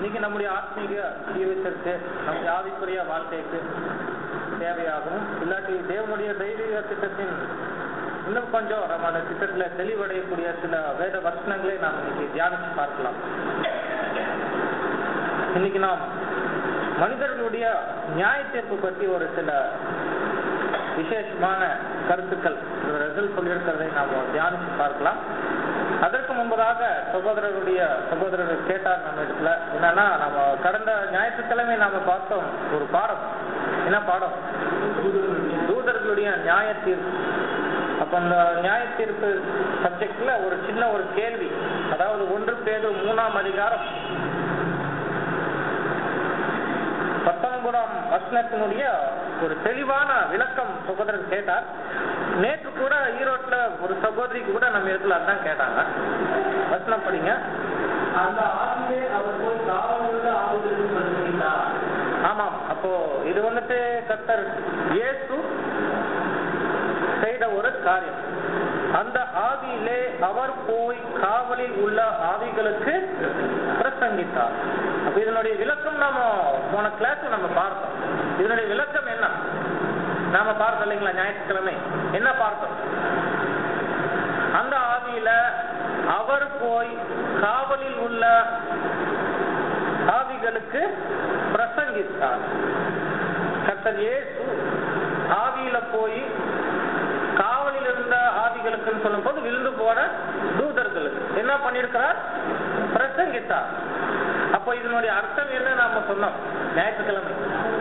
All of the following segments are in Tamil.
இன்னைக்கு நம்முடைய ஆத்மீக ஜீவித்திற்கு நம்முடைய ஆவிக்குரிய வாழ்க்கைக்கு தேவையாகவும் இல்லாட்டி தேவனுடைய தெய்வீக திட்டத்தின் இன்னும் கொஞ்சம் நம்ம அந்த திட்டத்துல தெளிவடையக்கூடிய சில வேத வசனங்களை நாம் இன்னைக்கு தியானிச்சு பார்க்கலாம் இன்னைக்கு நாம் மனிதர்களுடைய நியாய தீர்ப்பு பற்றி ஒரு சில விசேஷமான கருத்துக்கள் ரிசல்ட் சொல்லியிருக்கிறதை நாம் தியானிச்சு பார்க்கலாம் அதற்கு முன்பதாக சகோதரருடைய சகோதரர் கேட்டார் நம்ம இடத்துல என்னன்னா நம்ம கடந்த ஞாயிற்றுக்கிழமை நாம பார்த்தோம் ஒரு பாடம் என்ன பாடம் தூதர்களுடைய நியாய தீர்ப்பு அப்ப அந்த நியாய தீர்ப்பு சப்ஜெக்ட்ல ஒரு சின்ன ஒரு கேள்வி அதாவது ஒன்று பேரு மூணாம் அதிகாரம் பத்தொன்பதாம் வசனத்தினுடைய ஒரு தெளிவான விளக்கம் சகோதரர் கேட்டார் நேற்று கூட ஈரோட்ல ஒரு சகோதரிக்கு கூட நம்ம இடத்துல அதான் கேட்டாங்க வசனம் படிங்க அந்த ஆவிலே அவர் போய் காவல் உள்ள ஆவுதலுக்கு சொல்லுகிறார் ஆமாம் அப்போ இது வந்துட்டு கத்தர் இயேசு செய்த ஒரு காரியம் அந்த ஆவியிலே அவர் போய் காவலில் உள்ள ஆவிகளுக்கு பிரசங்கித்தார் அப்ப இதனுடைய விளக்கம் நாம போன கிளாஸ் நம்ம பார்த்தோம் இதனுடைய விளக்கம் என்ன நாம பார்த்தோம் இல்லைங்களா ஞாயிற்றுக்கிழமை என்ன பார்த்தோம் அந்த ஆவியில அவர் போய் காவலில் உள்ள ஆவிகளுக்கு பிரசங்கித்தார் கர்த்தர் இயேசு ஆவியில போய் காவலில் இருந்த ஆவிகளுக்குன்னு சொல்லும் போது விழுந்து போன தூதர்களுக்கு என்ன பண்ணிருக்கிறார் பிரசங்கித்தார் அப்போ இதனுடைய அர்த்தம் என்ன நாம சொன்னோம் ஞாயிற்றுக்கிழமை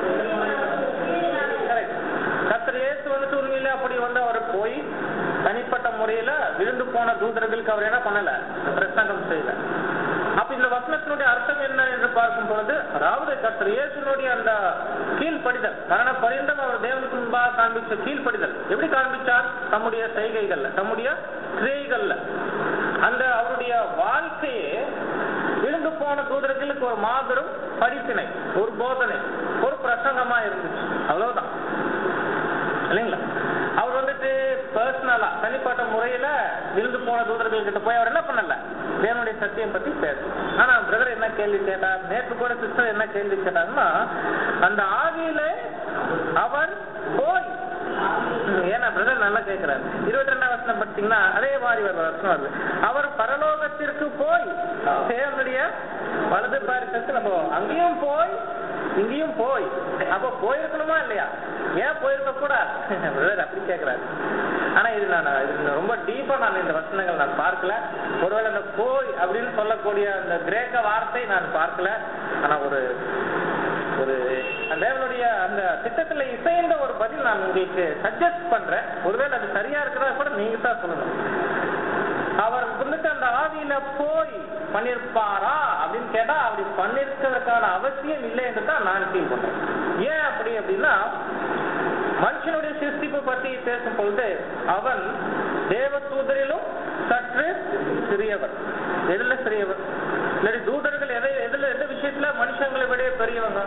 Correct. கர்த்தர் இயேசு வந்துட்டு உண்மையிலே அப்படி வந்து அவர் போய் தனிப்பட்ட முறையில விழுந்து போன தூதர்களுக்கு அவர் என்ன பண்ணல பிரசங்கம் செய்யல அப்ப இந்த வசனத்தினுடைய அர்த்தம் என்ன என்று பார்க்கும் பொழுது அதாவது கர்த்தர் இயேசுனுடைய அந்த கீழ்ப்படிதல் மரண பரிந்தம் அவர் தேவனுக்கு முன்பாக காண்பிச்ச கீழ்ப்படிதல் எப்படி காண்பிச்சார் தம்முடைய செய்கைகள்ல தம்முடைய கிரியைகள்ல அந்த அவருடைய வாழ்க்கையே விழுந்து போன தூதர்களுக்கு ஒரு மாபெரும் படிப்பினை ஒரு போதனை ஒரு பிரசங்கமா இருந்துச்சு அவ்வளவுதான் இல்லைங்களா அவர் வந்துட்டு பர்சனலா தனிப்பட்ட முறையில விழுந்து போன தூதர்கள் கிட்ட போய் அவர் என்ன பண்ணல தேவனுடைய சத்தியம் பத்தி பேச ஆனா பிரதர் என்ன கேள்வி கேட்டார் நேற்று கூட சிஸ்டர் என்ன கேள்வி கேட்டாருன்னா அந்த ஆவியில அவர் போய் ஏன்னா பிரதர் நல்லா கேட்கிறாரு இருபத்தி ரெண்டாம் வருஷம் படிச்சீங்கன்னா அதே மாதிரி ஒரு வருஷம் வருது அவர் பரலோகத்திற்கு போய் தேவனுடைய வலது பாரிசத்து நம்ம அங்கேயும் போய் இங்கேயும் போய் அப்ப போயிருக்கணுமா இல்லையா ஏன் போயிருக்க கூடாது பிரதர் அப்படி கேட்கிறாரு ஆனா இது நான் இது ரொம்ப டீப்பா நான் இந்த வசனங்கள் நான் பார்க்கல ஒருவேளை அந்த போய் அப்படின்னு சொல்லக்கூடிய அந்த கிரேக்க வார்த்தை நான் பார்க்கல ஆனா ஒரு ஒரு அந்த தேவனுடைய அந்த திட்டத்துல இசைந்த ஒரு பதில் நான் உங்களுக்கு சஜஸ்ட் பண்றேன் ஒருவேளை அது சரியா இருக்கிறதா கூட நீங்க தான் சொல்லணும் அவர் வந்துட்டு அந்த ஆவியில போய் பண்ணிருப்பாரா அப்படின்னு கேட்டா அப்படி பண்ணிருக்கிறதுக்கான அவசியம் இல்லை என்று தான் நான் ஃபீல் பண்றேன் ஏன் அப்படி அப்படின்னா மனுஷனுடைய சிருஷ்டிப்பு பற்றி பேசும் பொழுது அவன் தேவ தூதரிலும் சற்று சிறியவர் எதுல சிறியவர் இல்லாட்டி தூதர்கள் எதை எதுல எந்த விஷயத்துல மனுஷங்களை விட பெரியவங்க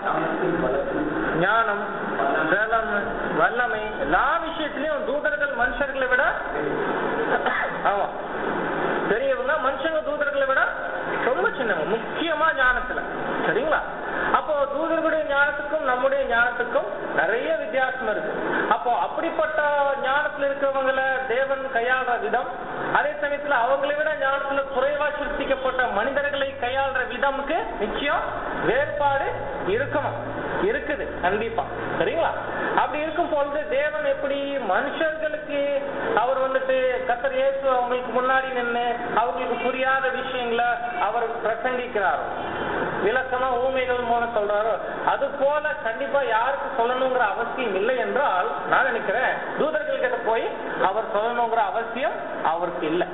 ஞானம் பலம் வல்லமை எல்லா விஷயத்திலையும் தூதர்கள் மனுஷர்களை விட ஆமா பெரியவங்க மனுஷங்க தூதர்களை விட ரொம்ப சின்னவங்க முக்கியமா ஞானத்துல சரிங்களா அப்போ தூதர்களுடைய ஞானத்துக்கும் நம்முடைய ஞானத்துக்கும் நிறைய வித்தியாசம் இருக்கு அப்போ அப்படிப்பட்ட ஞானத்துல இருக்கிறவங்கள தேவன் கையாளுற விதம் அதே சமயத்துல அவங்களை விட ஞானத்துல குறைவா சிருஷ்டிக்கப்பட்ட மனிதர்களை கையாளுற விதமுக்கு நிச்சயம் வேறுபாடு இருக்கணும் இருக்குது கண்டிப்பா சரிங்களா அப்படி இருக்கும் பொழுது தேவன் எப்படி மனுஷர்களுக்கு அவர் வந்துட்டு கத்தர் இயேசு அவங்களுக்கு முன்னாடி நின்று அவங்களுக்கு புரியாத விஷயங்களை அவர் பிரசங்கிக்கிறாரோ விளக்கமா ஊமைகள் மூலம் சொல்றாரோ அது போல கண்டிப்பா யாருக்கு சொல்லணுங்கிற அவசியம் இல்லை என்றால் நான் நினைக்கிறேன் தூதர்கள் கிட்ட போய் அவர் சொல்லணுங்கிற அவசியம் அவருக்கு இல்லை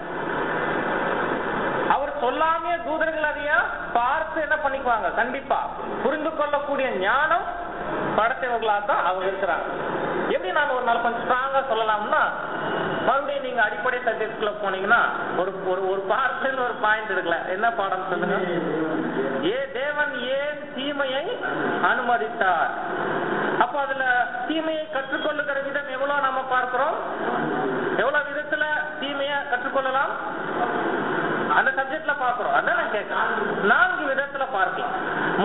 அவர் சொல்லாமே தூதர்கள் அதையா பார்த்து என்ன பண்ணிக்குவாங்க கண்டிப்பா புரிந்து கொள்ளக்கூடிய ஞானம் படைத்தவர்களா தான் அவங்க இருக்கிறாங்க எப்படி நான் ஒரு நாள் கொஞ்சம் ஸ்ட்ராங்கா சொல்லலாம்னா மறுபடியும் நீங்க அடிப்படை சப்ஜெக்ட்குள்ள போனீங்கன்னா ஒரு ஒரு ஒரு பார்ட்ல ஒரு பாயிண்ட் இருக்குல்ல என்ன பாடம் சொல்லுங்க ஏ தேவன் ஏன் தீமையை அனுமதித்தார் அப்ப அதுல தீமையை கற்றுக்கொள்ளுகிற விதம் எவ்வளவு நம்ம பார்க்கிறோம் எவ்வளவு விதத்துல தீமையை கற்றுக்கொள்ளலாம் அந்த சப்ஜெக்ட்ல பாக்குறோம் அதான் நான் கேட்கிறேன் நான்கு விதத்துல பார்க்கலாம்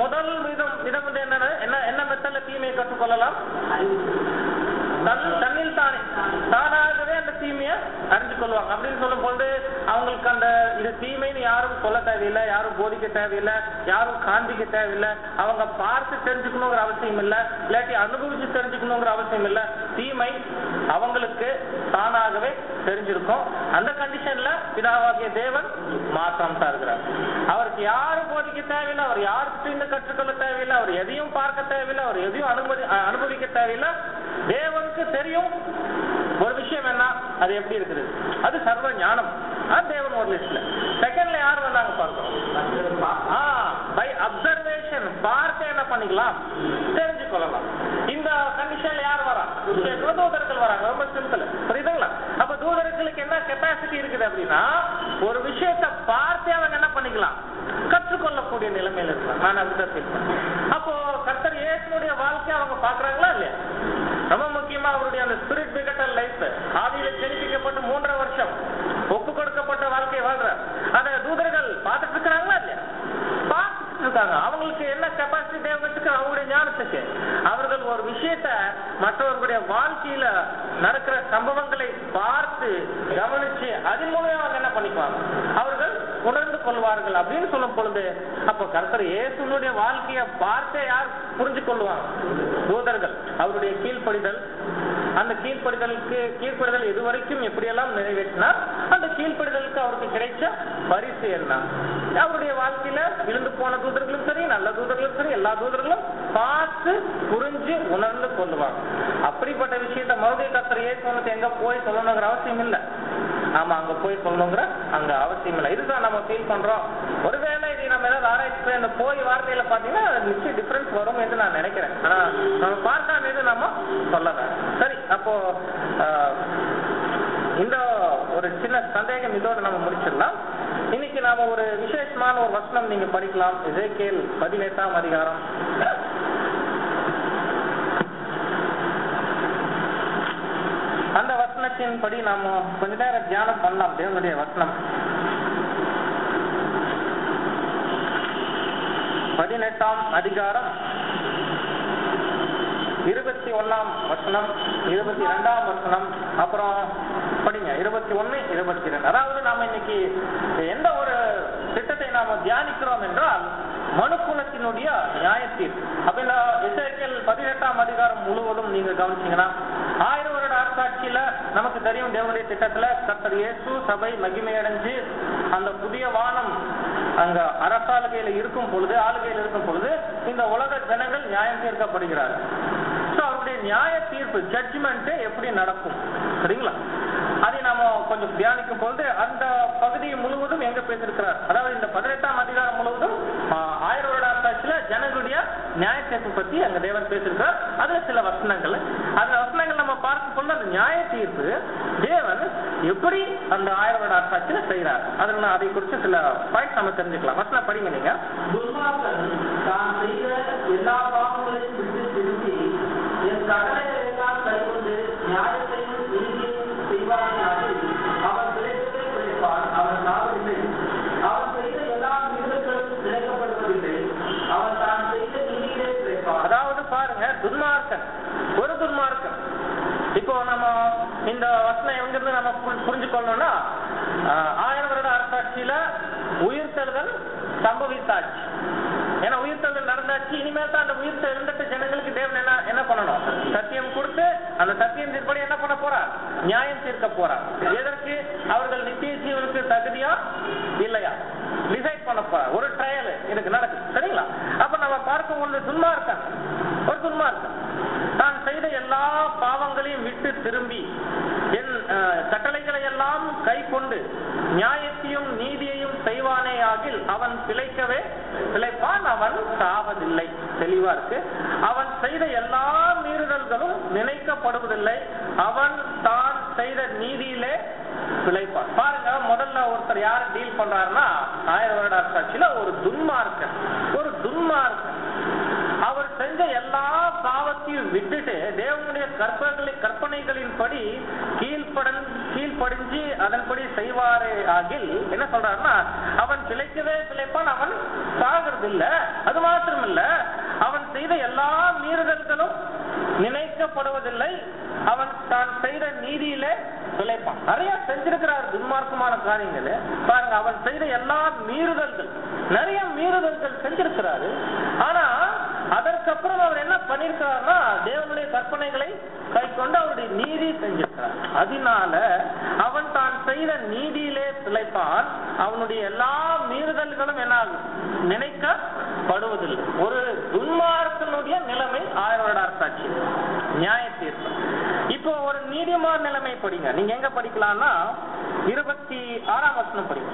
தேவையில்லை யாரும் காண்பிக்க தேவையில்லை அவங்க பார்த்து தெரிஞ்சுக்கணுங்கிற அவசியம் இல்லை இல்லாட்டி அனுபவிச்சு தெரிஞ்சுக்கணுங்கிற அவசியம் இல்லை தீமை அவங்களுக்கு தானாகவே தெரிஞ்சிருக்கும் அந்த கண்டிஷன்ல பிதாவாகிய தேவன் மாற்றம் தான் இருக்கிறார் அவருக்கு யாரும் போதிக்க தேவையில்லை அவர் யாருக்கு இருந்து கற்றுக்கொள்ள தேவையில்லை அவர் எதையும் பார்க்க தேவையில்லை அவர் எதையும் அனுமதி அஹ் அனுபவிக்க தேவையில்லை தேவனுக்கு தெரியும் ஒரு விஷயம் என்ன அது எப்படி இருக்குது அது சர்வ ஞானம் அது தேவன் ஒரு லிஸ்ட்ல செகண்ட்ல யார் வந்தாங்க பார்க்கிறோம் பை அப்சர்வேஷன் பார்த்து என்ன பண்ணிக்கலாம் தெரிஞ்சு கொள்ளலாம் இந்த கண்டிஷன்ல யார் வரா விஷயத்துல தூதர்கள் வராங்க ரொம்ப சிம்பிள் புரியுதுங்களா அப்ப தூதர்களுக்கு என்ன கெப்பாசிட்டி இருக்குது அப்படின்னா ஒரு விஷயத்தை பார்த்தே அவங்க என்ன பண்ணிக்கலாம் கற்றுக்கொள்ளக்கூடிய நிலைமையில இருக்கலாம் நான் அப்படிதான் ஃபீல் பண்ணேன் அப்போ கர்த்தர் இயேசுனுடைய வாழ்க்கையை அவங்க பாக்குறாங்களா இல்லையா ரொம்ப முக்கியமா அவருடைய அந்த ஸ்பிரிட் பிகட்டல் லைஃப் ஆதியில ஜெனிப்பிக்கப்பட்டு மூன்றரை வருஷம் ஒப்பு கொடுக்கப்பட்ட வாழ்க்கை வாழ்ற அத தூதர்கள் பார்த்துட்டு இருக்கிறாங்களா இல்லையா பார்த்துட்டு இருக்காங்க அவங்களுக்கு என்ன கெப்பாசிட்டி தேவைக்கு அவங்களுடைய ஞானத்துக்கு அவர்கள் ஒரு விஷயத்த மற்றவர்களுடைய வாழ்க்கையில நடக்கிற சம்பவங்களை பார்த்து கவனிச்சு அதன் மூலம் அவங்க என்ன பண்ணிக்குவாங்க அவர்கள் உணர்ந்து கொள்வார்கள் அப்படின்னு சொல்லும் பொழுது அப்ப கர்த்தர் இயேசுனுடைய வாழ்க்கையை பார்த்தே யார் புரிஞ்சு கொள்வாங்க தூதர்கள் அவருடைய கீழ்ப்படிதல் அந்த கீழ்ப்படிதலுக்கு கீழ்ப்படிதல் இதுவரைக்கும் எப்படியெல்லாம் நிறைவேற்றினார் அந்த கீழ்ப்படிதலுக்கு அவருக்கு கிடைச்ச பரிசு என்ன அவருடைய வாழ்க்கையில விழுந்து போன தூதர்களும் சரி நல்ல தூதர்களும் சரி எல்லா தூதர்களும் பார்த்து புரிஞ்சு உணர்ந்து கொள்ளுவாங்க அப்படிப்பட்ட விஷயத்த மறுபடியும் கர்த்தர் இயேசு எங்க போய் சொல்லணுங்கிற அவசியம் இல்லை நாம அங்க போய் சொல்லணுங்கிற அங்க அவசியம் இல்லை இதுதான் நம்ம ஃபீல் பண்றோம் ஒருவேளை இது நம்ம ஏதாவது ஆராய்ச்சி பண்ணி அந்த போய் வார்த்தையில பாத்தீங்கன்னா அது நிச்சயம் டிஃபரன்ஸ் வரும் என்று நான் நினைக்கிறேன் ஆனா நம்ம பார்க்காம இது நம்ம சொல்லலாம் சரி அப்போ ஆஹ், இந்த ஒரு சின்ன சந்தேகம் இதோட நம்ம முடிச்சிடலாம் இன்னைக்கு நாம ஒரு விசேஷமான ஒரு வசனம் நீங்க படிக்கலாம் இசைக்கேல் பதினெட்டாம் அதிகாரம் அந்த வசனத்தின் படி நாம கொஞ்ச நேரம் தியானம் பண்ணலாம் தேவனுடைய வசனம் பதினெட்டாம் அதிகாரம் இருபத்தி ஒண்ணாம் வசனம் இருபத்தி ரெண்டாம் வசனம் அப்புறம் படிங்க இருபத்தி ஒண்ணு இருபத்தி ரெண்டு அதாவது நாம இன்னைக்கு எந்த ஒரு திட்டத்தை நாம தியானிக்கிறோம் என்றால் மனுக்குலத்தினுடைய நியாயத்தீர்ப்பு அப்ப இந்த இசைக்கல் பதினெட்டாம் அதிகாரம் முழுவதும் நீங்க கவனிச்சீங்கன்னா ஆயிரம் வருட அரசாட்சியில நமக்கு தெரியும் தேவனுடைய திட்டத்துல கர்த்தர் இயேசு சபை மகிமையடைஞ்சு அந்த புதிய வானம் அங்க அரசாளுகையில இருக்கும் பொழுது ஆளுகையில் இருக்கும் பொழுது இந்த உலக ஜனங்கள் நியாயம் தீர்க்கப்படுகிறார்கள் சோ அவருடைய நியாய தீர்ப்பு ஜட்ஜ்மெண்ட் எப்படி நடக்கும் சரிங்களா அதை நாம கொஞ்சம் தியானிக்கும் பொழுது அந்த பகுதி முழுவதும் எங்க பேசியிருக்கிறார் அதாவது இந்த பதினெட்டாம் அதிகாரம் முழுவதும் ஆஹ், ஆயிரம் வருட அரசாட்சியில ஜனங்களுடைய நியாய தீர்ப்பு பத்தி அங்க தேவன் பேசியிருக்கிறார் அதுல சில வசனங்கள் அந்த வசனங்கள் நம்ம பார்க்கும் பொழுது அந்த நியாய தீர்ப்பு தேவன் எப்படி அந்த ஆயிரம் வருட அரசாட்சியில செய்யறார் அதில் நான் அதை குறித்து சில பாயிண்ட் நம்ம தெரிஞ்சுக்கலாம் வசனம் படிங்க நீங்க துன்மார்க்கன் தான் செய்த எல்லா பாவங்களையும் விட்டு திரும்பி என் கட்டளைகளை எல்லாம் கைக்கொண்டு நியாயத்தையும் நீதியையும் செய்வானாயில் அவன் பிழைக்கவே பிழைப்பான் அவன் சாவதில்லை அவன் செய்த எல்லா மிருகங்களும் நினைக்கப்படுவதில்லை அவன் தான் செய்த நீதியிலே பிழைப்பான் அதாவது பாருங்க துன்மார்க்கன் ஒரு துன்மார்க்கன் இப்போ நம்ம இந்த வசனம் எங்கிருந்து நம்ம புரி- புரிஞ்சுக்கொள்ளணும்னா ஆஹ், ஆயிரம் வருட அரசாட்சியில உயிர்த்தெழுதல் சம்பவித்தாச்சு ஏன்னா உயிர்த்தெழுதல் நடந்தாச்சு இனிமேல் தான் அந்த உயிர்த்த இருந்துட்டு ஜனங்களுக்கு தேவன் என்ன என்ன பண்ணணும் சத்தியம் கொடுத்து அந்த சத்தியம் தீர்ப்படி என்ன பண்ண போறார் நியாயம் தீர்க்க போறார் எதற்கு அவர்கள் நித்திய ஜீவனுக்கு தகுதியா இல்லையா டிசைட் பண்ண போறார் ஒரு ட்ரையல் இதுக்கு நடக்குது சரிங்களா அப்ப நம்ம பார்க்கும் பொழுது துன்மார்க்கன் ஒரு துன்மார்க்கன் தான் செய்த எல்லா பாவங்களையும் விட்டு திரும்பி என் அஹ், கட்டளைகளை எல்லாம் கை கொண்டு நியாயத்தையும் நீதியையும் செய்வானேயாகில் அவன் பிழைக்கவே பிழைப்பான் அவன் சாவதில்லை தெளிவா இருக்கு அவன் செய்த எல்லா மீறுதல்களும் நினைக்கப்படுவதில்லை அவன் தான் செய்த நீதியிலே பிழைப்பான் பாருங்க முதல்ல ஒருத்தர் யார் டீல் பண்றாருன்னா ஆயிரம் வருட அரசாட்சியில ஒரு துன்மார்க்கன் ஒரு துன்மார்க்கன் அவர் செஞ்ச எல்லா பாவத்தையும் விட்டுட்டு தேவனுடைய கற்பனை கற்பனைகளின்படி கீழ்ப்படன் கீழ்ப்படிஞ்சு அதன்படி செய்வாரே ஆகில் என்ன சொல்றாருன்னா அவன் பிழைக்கவே பிழைப்பான் அவன் சாகிறது இல்ல அது மாத்திரம் இல்ல அவன் செய்த எல்லா மீறுதல்களும் நினைக்கப்படுவதில்லை அவன் தான் செய்த நீதியிலே பிழைப்பான் நிறைய செஞ்சிருக்கிறார் துன்மார்க்கமான காரியங்கள் பாருங்க அவன் செய்த எல்லா மீறுதல்கள் நிறைய மீறுதல்கள் செஞ்சிருக்கிறாரு ஆனா அதற்கப்புறம் அவர் என்ன பண்ணிருக்கிறாருன்னா தேவனுடைய கற்பனைகளை கை கொண்டு அவருடைய நீதி செஞ்சிருக்கிறார் அதனால அவன் தான் செய்த நீதியிலே பிழைப்பான் அவனுடைய எல்லா மீறுதல்களும் என்ன ஆகும் நினைக்கப்படுவதில்லை ஒரு துன்மார்க்கனுடைய நிலைமை ஆயிரம் வருட அரசாட்சி நியாய தீர்ப்பு இப்போ ஒரு நீதிமான் நிலைமை படிங்க நீங்க எங்க படிக்கலாம்னா இருபத்தி ஆறாம் வசனம் படிங்க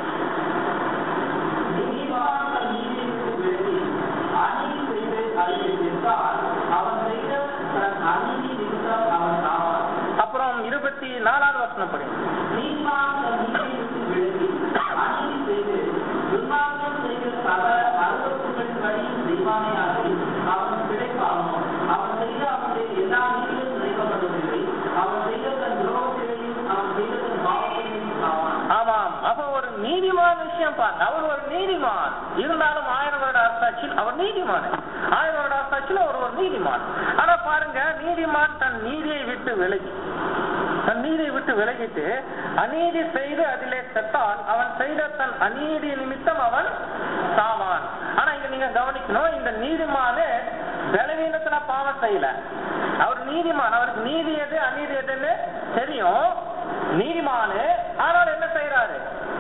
நீதிமான் தன் நீதிக்கு விலகி அநீதி செய்து அழிவு நின்றால் அவன் செய்த தன் அநீதி நிமித்தம் அவன் சாவான். அப்புறம் இருபத்தி நாலாவது வசனம் படிங்க நீதிமான் தன் நீதிக்கு விலகி அநீதி செய்து துன்மார்க்கம் செய்த சகல அருவருப்புகளின்படி தெய்வானையாகி அவன் பிழைப்பானோ அவன் செய்த அவனுடைய எல்லா நீதியும் நினைக்கப்படுவதில்லை அவன் செய்த தன் துரோகத்திலையும் அவன் செய்த தன் பாவத்திலையும் சாவான் ஆமாம் அப்ப ஒரு நீதிமான் விஷயம் பாருங்க அவர் ஒரு நீதிமான் இருந்தாலும் ஆயிரம் வருட அரசாட்சியில் அவர் நீதிமான் ஆயிரம் வருட அரசாட்சியில் அவர் ஒரு நீதிமான் ஆனா பாருங்க நீதிமான் தன் நீதியை விட்டு விலகி தன் நீதியை விட்டு விலகிட்டு அநீதி செய்து அதிலே செத்தால் அவன் செய்த தன் அநீதி நிமித்தம் அவன் சாவான் ஆனா இங்க நீங்க கவனிக்கணும் இந்த நீதிமானு பலவீனத்துல பாவம் செய்யல அவர் நீதிமான் அவருக்கு நீதி எது அநீதி எதுன்னு தெரியும் நீதிமானு ஆனால் என்ன செய்யறாரு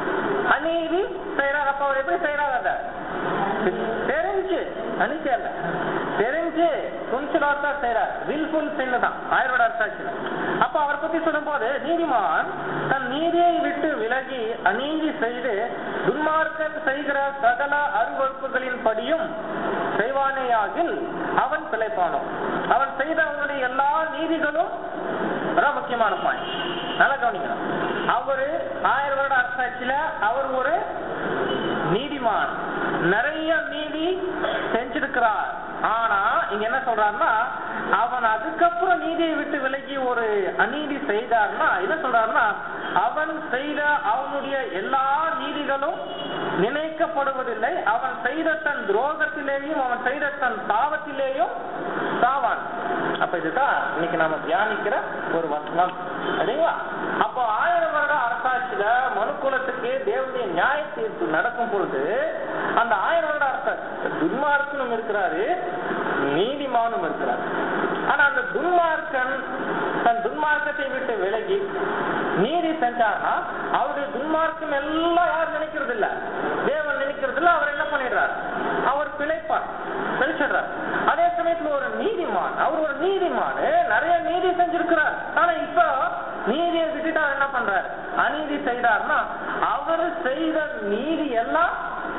அநீதி செய்யறாரு அப்ப அவர் எப்படி செய்யறாரு அத தெரிஞ்சு அநீதி அல்ல தெரிஞ்சு துணிச்சலோட தான் செய்யறாரு வில்ஃபுல் சின்னு தான் ஆயிரோட அரசாட்சியில அப்ப அவர் பத்தி சொல்லும் போது நீதிமான் தன் நீதியை விட்டு விலகி அநீதி செய்து துன்மார்க்கன் செய்கிற சகல அருவறுப்புகளின் படியும் செய்வானேயாகில் அவன் பிழைப்பானோ அவன் செய்த அவனுடைய எல்லா நீதிகளும் அதான் முக்கியமான பாயிண்ட் நல்லா கவனிக்கணும் அவரு ஆயிரம் வருட அரசாட்சியில அவர் ஒரு நீதிமான் நிறைய நீதி செஞ்சிருக்கிறார் ஆனா இங்க என்ன சொல்றாருன்னா அவன் அதுக்கப்புறம் நீதியை விட்டு விலகி ஒரு அநீதி செய்தார்னா என்ன சொல்றாருன்னா அவன் செய்த அவனுடைய எல்லா நீதிகளும் நினைக்கப்படுவதில்லை அவன் செய்த தன் துரோகத்திலேயும் அவன் செய்த தன் பாவத்திலேயும் சாவான் அப்ப இதுதான் இன்னைக்கு நாம தியானிக்கிற ஒரு வசனம் சரிங்களா அப்போ ஆயிரம் வருட அரசாட்சியில மனுக்குலத்துக்கு தேவனுடைய நியாய தீர்ப்பு நடக்கும் பொழுது அந்த ஆயிரம் வருட அரசாட்சி துன்மார்க்கனும் இருக்கிறாரு நீதிமானும் இருக்கிறார் ஆனா அந்த துன்மார்க்கன் தன் துன்மார்க்கத்தை விட்டு விலகி நீதி செஞ்சார்னா அவருடைய துன்மார்க்கம் எல்லாம் யார் நினைக்கிறது இல்ல தேவன் நினைக்கிறது இல்ல அவர் என்ன பண்ணிடுறார் அவர் பிழைப்பார் பிழைச்சிடுறார் அதே சமயத்துல ஒரு நீதிமான் அவர் ஒரு நீதிமான் நிறைய நீதி செஞ்சிருக்கிறார் ஆனா இப்ப நீதியை விட்டுட்டு அவர் என்ன பண்றார் அநீதி செய்தார்னா அவர் செய்த நீதி எல்லாம்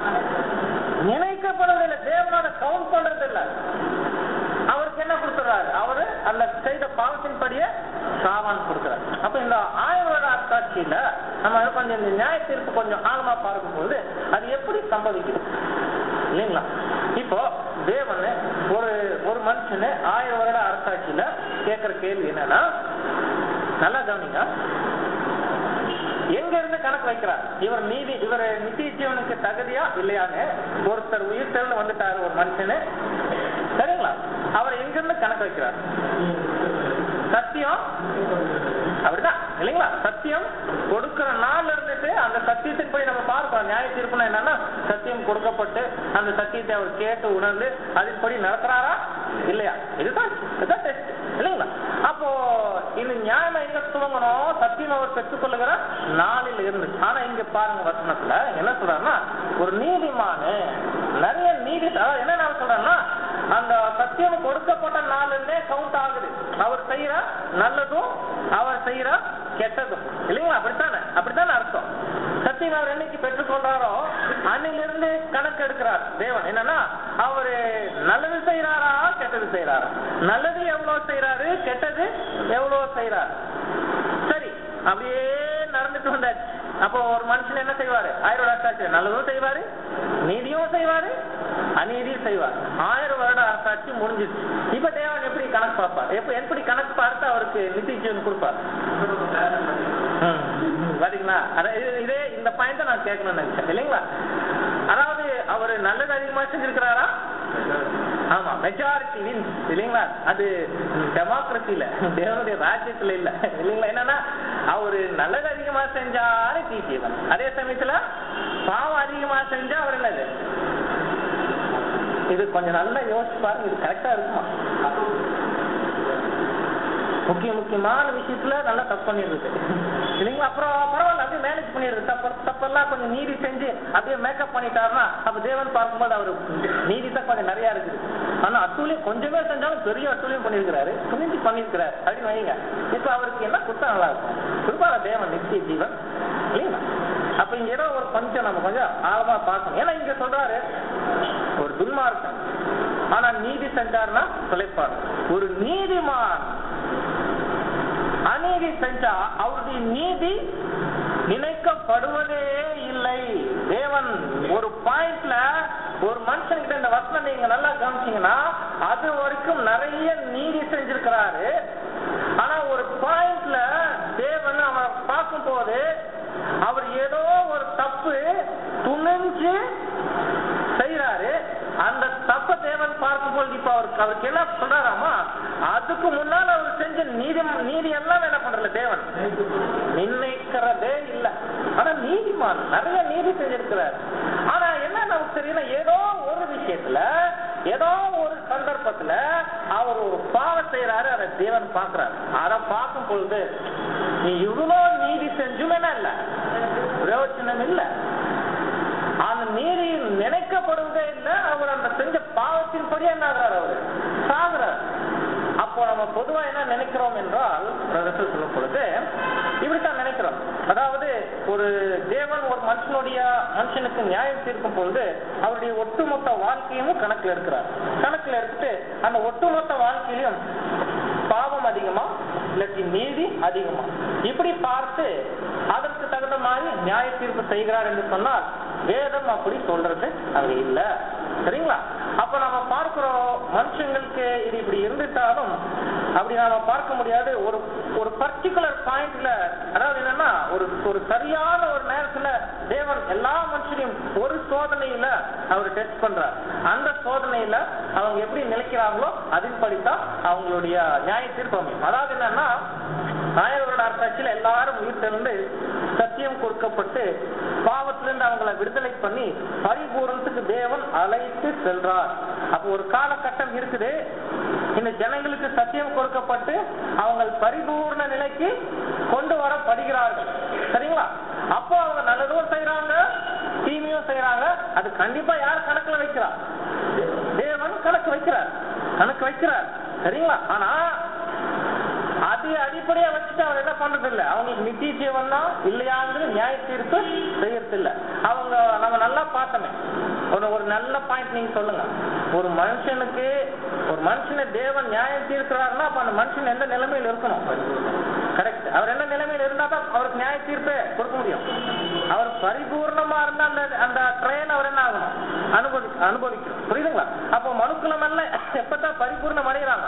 நினைக்கப்படுவதில்லை தேவனோட கவுண்ட் பண்றது இல்ல அவருக்கு என்ன கொடுத்துறாரு அவரு அந்த செய்த பாவத்தின் படியே சாவான் கொடுக்கிறார் அப்ப இந்த ஆய்வோட அத்தாட்சியில நம்ம கொஞ்சம் இந்த நியாய தீர்ப்பு கொஞ்சம் ஆழமா பார்க்கும்போது அது எப்படி சம்பவிக்குது இல்லைங்களா இப்போ தேவன் ஒரு ஒரு மனுஷனு ஆயிரம் வருட அரசாட்சியில கேட்கிற கேள்வி என்னன்னா நல்லா கவனிங்க எங்க இருந்து கணக்கு வைக்கிறார் இவர் நீதி இவர் நித்திய ஜீவனுக்கு தகுதியா இல்லையான்னு ஒருத்தர் உயிர் தெழுந்து வந்துட்டாரு ஒரு மனுஷனு சரிங்களா அவர் எங்க இருந்து கணக்கு வைக்கிறார் சத்தியம் அப்படிதான் இல்லைங்களா சத்தியம் கொடுக்கிற நாள்ல இருந்துட்டு அந்த சத்தியத்தின் போய் நம்ம பார்க்கிறோம் நியாய தீர்ப்புனா என்னன்னா சத்தியம் கொடுக்கப்பட்டு அந்த சத்தியத்தை அவர் கேட்டு உணர்ந்து அதன்படி நடத்துறாரா இல்லையா இதுதான் இதுதான் டெஸ்ட் இல்லைங்களா அப்போ இந்த நியாயம் எங்க துவங்கணும் சத்தியம் அவர் பெற்றுக்கொள்ளுகிற நாளில் இருந்து ஆனா இங்க பாருங்க வசனத்துல என்ன சொல்றாருன்னா ஒரு நீதிமானு நிறைய நீதி அதாவது என்ன நான் சொல்றேன்னா அந்த சத்தியம் கொடுக்கப்பட்ட நாளிலே கவுண்ட் ஆகுது அவர் செய்யற நல்லதும் அவர் செய்யற கெட்டதும் இல்லைங்களா அப்படித்தானே அப்படித்தானே அர்த்தம் சத்தியம் அவர் என்னைக்கு பெற்றுக்கொள்றாரோ அன்னிலிருந்து கணக்கு எடுக்கிறார் தேவன் என்னன்னா அவரு நல்லது செய்யறாரா கெட்டது செய்யறாரா நல்லது எவ்வளவு செய்யறாரு கெட்டது எவ்வளவு செய்யறாரு சரி அப்படியே நடந்துட்டு வந்தாச்சு அப்போ ஒரு மனுஷன் என்ன செய்வாரு ஆயிரம் வருட அரசாட்சி நல்லதும் செய்வாரு நீதியும் செய்வாரு அநீதியும் செய்வார் ஆயிரம் வருட அரசாட்சி முடிஞ்சிருச்சு இப்ப தேவன் எப்படி கணக்கு பார்ப்பார் எப்ப எப்படி கணக்கு பார்த்து அவருக்கு நித்திய ஜீவன் கொடுப்பார் ம். பாத்தீங்களா அதான் இது- இதே இந்த பாயிண்ட் நான் கேட்கணும்னு நினைச்சேன் இல்லைங்களா அதாவது அவரு நல்லது அதிகமா செஞ்சிருக்கிறாரா ஆமா மெஜாரிட்டி வின்ஸ் இல்லைங்களா அது டெமோக்ரஸில தேவனுடைய ராஜ்யத்துல இல்ல இல்லைங்களா என்னன்னா அவரு நல்லது அதிகமா செஞ்சாரு தீசியவன் அதே சமயத்துல பாவம் அதிகமா செஞ்சா அவர் என்னது இது கொஞ்சம் நல்லா யோசிச்சு பாருங்க இது கரெக்டா இருக்குமா முக்கிய முக்கியமான விஷயத்துல நல்லா தப்பு பண்ணிடுது இல்லைங்களா அப்புறம் பரவாயில்ல அப்படியே மேனேஜ் பண்ணிடுது தப்பு தப்பெல்லாம் கொஞ்சம் நீதி செஞ்சு அப்படியே மேக்கப் பண்ணிட்டாருன்னா அப்ப தேவன் பார்க்கும்போது அவரு நீதி தான் கொஞ்சம் நிறைய இருக்குது ஆனா அட்டூழியம் கொஞ்சமே செஞ்சாலும் பெரிய அட்டூழியம் பண்ணிருக்கிறாரு துணிஞ்சு பண்ணிருக்கிறாரு அப்படின்னு வைங்க இப்ப அவருக்கு என்ன குத்தம் நல்லா இருக்கும் கிருபால தேவன் நித்திய ஜீவன் இல்லைங்களா அப்ப இங்க ஏதோ ஒரு கொஞ்சம் நம்ம கொஞ்சம் ஆழமா பார்க்கணும் ஏன்னா இங்க சொல்றாரு ஒரு துன்மார்க்கன் ஆனா நீதி செஞ்சாருன்னா பிழைப்பார் ஒரு நீதிமான் அநீதி செஞ்சா அவருடைய நீதி நினைக்கப்படுவதே இல்லை தேவன் ஒரு பாயிண்ட்ல ஒரு மனுஷன்கிட்ட இந்த வசனம் நீங்க நல்லா கவனிச்சீங்கன்னா அது வரைக்கும் நிறைய நீதி செஞ்சிருக்கிறாரு ஆனா ஒரு பாயிண்ட்ல தேவன் அவன் பார்க்கும் போது அவர் ஏதோ ஒரு தப்பு துணிஞ்சு செய்யறாரு அந்த தப்ப தேவன் பார்க்கும்போது இப்ப அவருக்கு அவருக்கு என்ன சொல்றாராமா அதுக்கு முன்னால அவர் செஞ்ச நீதி நீதி எல்லாம் என்ன பண்றல தேவன் நிர்ணயிக்கிறதே இல்ல ஆனா நீதிமான் நிறைய நீதி செஞ்சிருக்கிறார் ஆனா என்ன நமக்கு தெரியல ஏதோ ஒரு விஷயத்துல ஏதோ ஒரு சந்தர்ப்பத்துல அவர் ஒரு பாவம் செய்யறாரு அதை தேவன் பார்க்கிறார் அதை பார்க்கும் பொழுது நீ இவ்வளவு நீதி செஞ்சும் என்ன இல்ல பிரயோஜனம் இல்ல அந்த நீதி நினைக்கப்படுவதே இல்ல அவர் அந்த செஞ்ச பாவத்தின் படி என்ன ஆகிறார் அவரு சாகுறார் அப்போ நம்ம பொதுவா என்ன நினைக்கிறோம் என்றால் பிரதேசம் சொல்லும் பொழுது இப்படித்தான் நினைக்கிறோம் அதாவது ஒரு தேவன் ஒரு மனுஷனுடைய மனுஷனுக்கு நியாயம் தீர்க்கும் பொழுது அவருடைய ஒட்டுமொத்த வாழ்க்கையும் கணக்குல இருக்கிறார் கணக்குல எடுத்துட்டு அந்த ஒட்டுமொத்த வாழ்க்கையிலும் பாவம் அதிகமா இல்லாட்டி நீதி அதிகமா இப்படி பார்த்து அதற்கு தகுந்த மாதிரி நியாய தீர்ப்பு செய்கிறார் என்று சொன்னால் வேதம் அப்படி சொல்றது அங்க இல்ல சரிங்களா அப்ப நம்ம பார்க்கிறோம் மனுஷங்களுக்கு இது இப்படி இருந்துட்டாலும் அப்படி நாம பார்க்க முடியாது ஒரு ஒரு பர்டிகுலர் பாயிண்ட்ல அதாவது என்னன்னா ஒரு ஒரு சரியான ஒரு நேரத்துல தேவன் எல்லா மனுஷனையும் ஒரு சோதனையில அவர் டெஸ்ட் பண்றார் அந்த சோதனையில அவங்க எப்படி நிலைக்கிறாங்களோ அதன்படித்தான் அவங்களுடைய நியாய தீர்ப்பு அமையும் அதாவது என்னன்னா நாயகரோட அரசாட்சியில எல்லாரும் உயிர் திறந்து சத்தியம் கொடுக்கப்பட்டு பாவத்திலிருந்து அவங்களை விடுதலை பண்ணி பரிபூரணத்துக்கு தேவன் அழைத்து செல்றார் அப்போ ஒரு காலகட்டம் இருக்குது இந்த ஜனங்களுக்கு சத்தியம் கொடுக்கப்பட்டு அவங்க பரிபூர்ண நிலைக்கு கொண்டு வரப்படுகிறார்கள் சரிங்களா அப்போ அவங்க நல்லதும் செய்யறாங்க தீமையும் செய்யறாங்க அது கண்டிப்பா யார் கணக்குல வைக்கிறார் தேவன் கணக்கு வைக்கிறார் கணக்கு வைக்கிறார் சரிங்களா ஆனா அது அடிப்படையா வச்சுட்டு அவர் என்ன பண்றது இல்ல அவங்களுக்கு நித்திய ஜீவன் தான் இல்லையாங்கிறது நியாய தீர்ப்பு செய்யறது இல்ல அவங்க நம்ம நல்லா பார்த்தோமே ஒரு ஒரு நல்ல பாயிண்ட் நீங்க சொல்லுங்க ஒரு மனுஷனுக்கு ஒரு மனுஷனை தேவன் நியாயம் தீர்க்கிறாருன்னா அப்ப அந்த மனுஷன் எந்த நிலைமையில இருக்கணும் கரெக்ட் அவர் என்ன நிலைமையில இருந்தா தான் அவருக்கு நியாய தீர்ப்பே கொடுக்க முடியும் அவர் பரிபூர்ணமா இருந்தா அந்த அந்த ட்ரெயின் அவர் என்ன ஆகணும் அனுபவி அனுபவிக்கணும் புரியுதுங்களா அப்போ மனுக்குலம் அல்ல எப்பதான் பரிபூர்ணம் அடைகிறாங்க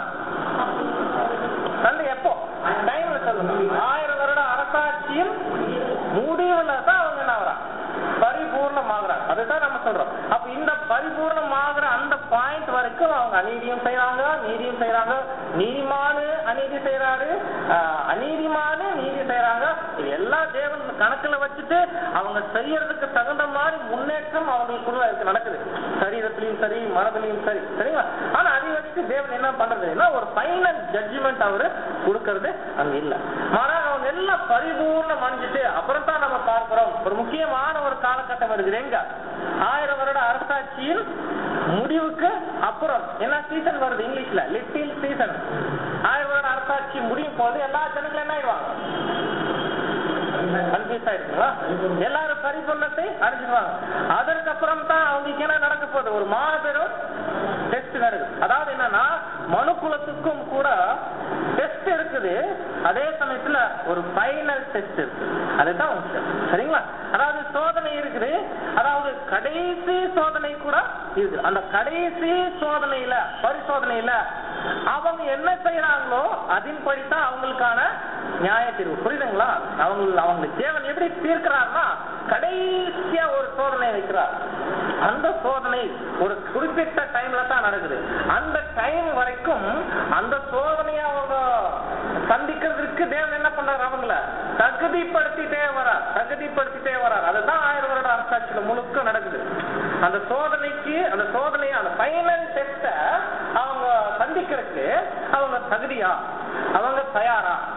கண்டு எப்போ டைம்ல சொல்லுங்க ஆயிரம் வருட அரசாட்சியில் முடிவுல தான் அவங்க என்ன ஆகுறாங்க பரிபூர்ணமாகறாங்க அதுதான் நம்ம சொல்றோம் அப்ப இந்த பரிபூர்ணமாகிற அந்த பாயிண்ட் வரைக்கும் அவங்க அநீதியும் செய்யறாங்க நீதியும் செய்யறாங்க நீதிமானு அநீதி செய்யறாரு ஆஹ், அநீதிமானு நீதி செய்யறாங்க இது எல்லா தேவன் கணக்குல வச்சுட்டு அவங்க செய்யறதுக்கு தகுந்த மாதிரி முன்னேற்றம் அவங்களுக்குள்ள இருக்கு நடக்குது சரீரத்திலையும் சரி மனதிலையும் சரி சரிங்களா ஆனா அதை வச்சுட்டு தேவன் என்ன பண்றதுன்னா ஒரு ஃபைனல் ஜட்ஜ்மெண்ட் அவரு கொடுக்கறது அங்க இல்ல மாறாக அவங்க எல்லாம் பரிபூர்ணம் அணிஞ்சிட்டு அப்புறம் தான் நம்ம பார்க்கிறோம் ஒரு முக்கியமான ஒரு காலகட்டம் வருது எங்க ஆயிரம் வருட அரசாட்சியில் முடிவுக்கு அப்புறம் என்ன சீசன் வருது இங்கிலீஷ்ல லிட்டில் சீசன் ஆயிரம் வருட அரசாட்சி முடியும் போது எல்லா ஜனங்களும் என்ன ஆயிடுவாங்க கன்ஃபியூஸ் ஆயிடுச்சுங்களா எல்லாரும் பரிபூர்ணத்தை அடைஞ்சிருவாங்க அதற்கு அப்புறம் தான் அவங்களுக்கு என்ன நடக்க போகுது ஒரு மாபெரும் டெஸ்ட் நடக்குது அதாவது என்னன்னா மனு குலத்துக்கும் கூட டெஸ்ட் இருக்குது அதே சமயத்துல ஒரு ஃபைனல் டெஸ்ட் இருக்கு அதுதான் முக்கியம் சரிங்களா அதாவது சோதனை இருக்குது அதாவது கடைசி சோதனை கூட இருக்குது அந்த கடைசி சோதனையில பரிசோதனையில அவங்க என்ன செய்யறாங்களோ அதன்படி தான் அவங்களுக்கான நியாய தீர்வு புரியுதுங்களா அவங்க அவங்களுக்கு தேவன் எப்படி தீர்க்கிறார்னா கடைசியா ஒரு சோதனை வைக்கிறார் அந்த சோதனை ஒரு குறிப்பிட்ட டைம்ல தான் நடக்குது அந்த டைம் வரைக்கும் அந்த சோதனையை அவங்க சந்திக்கிறதுக்கு தேவன் என்ன பண்றாரு அவங்கள தகுதிப்படுத்திட்டே வரார் தகுதிப்படுத்திட்டே வரார் அதுதான் ஆயிரம் வருட அரசாட்சியில முழுக்க நடக்குது அந்த சோதனைக்கு அந்த சோதனை அந்த ஃபைனல்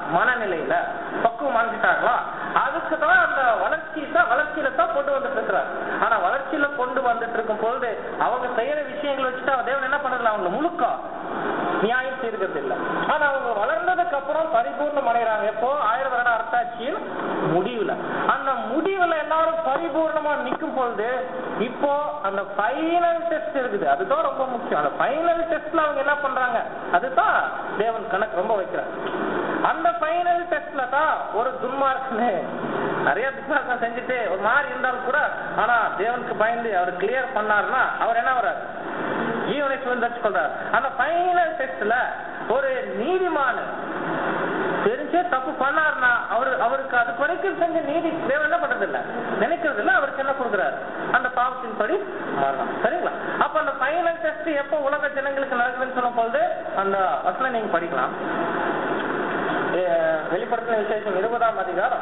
மனநிலையில பக்குவம் அடைஞ்சிட்டாங்களா அதுக்கு தான் அந்த வளர்ச்சி தான் வளர்ச்சியில தான் கொண்டு வந்துட்டு இருக்கிறார் ஆனா வளர்ச்சியில கொண்டு வந்துட்டு இருக்கும் பொழுது அவங்க செய்யற விஷயங்களை வச்சுட்டு தேவன் என்ன பண்றதில்ல அவங்க முழுக்கா நியாயம் செய்கிறது இல்ல ஆனா அவங்க வளர்ந்ததுக்கு அப்புறம் பரிபூர்ணம் அடைகிறாங்க எப்போ ஆயிரம் வருட அரசாட்சியின் முடிவுல அந்த முடிவுல எல்லாரும் பரிபூர்ணமா நிக்கும் பொழுது இப்போ அந்த ஃபைனல் டெஸ்ட் இருக்குது அதுதான் ரொம்ப முக்கியம் அந்த ஃபைனல் டெஸ்ட்ல அவங்க என்ன பண்றாங்க அதுதான் தேவன் கணக்கு ரொம்ப வைக்கிறார் அந்த ஃபைனல் டெஸ்ட்ல தான் ஒரு துன்மார்க்கனு நிறைய துன்மார்க்கம் செஞ்சுட்டு ஒரு மாதிரி இருந்தாலும் கூட ஆனா தேவனுக்கு பயந்து அவர் கிளியர் பண்ணாருன்னா அவர் என்ன வர்றாரு ஜீவனை சுதந்திரிச்சு கொள்றார் அந்த ஃபைனல் டெஸ்ட்ல ஒரு நீதிமான தெரிஞ்சே தப்பு பண்ணாருன்னா அவரு அவருக்கு அது வரைக்கும் செஞ்ச நீதி தேவன் என்ன பண்றது இல்ல நினைக்கிறது இல்ல அவருக்கு என்ன கொடுக்குறாரு அந்த பாவத்தின் படி மரணம் சரிங்களா அப்ப அந்த ஃபைனல் டெஸ்ட் எப்போ உலக ஜனங்களுக்கு நடக்குதுன்னு சொல்லும் பொழுது அந்த வசனம் நீங்க படிக்கலாம் அஹ் வெளிப்படுத்தின விசேஷம் இருபதாம் அதிகாரம்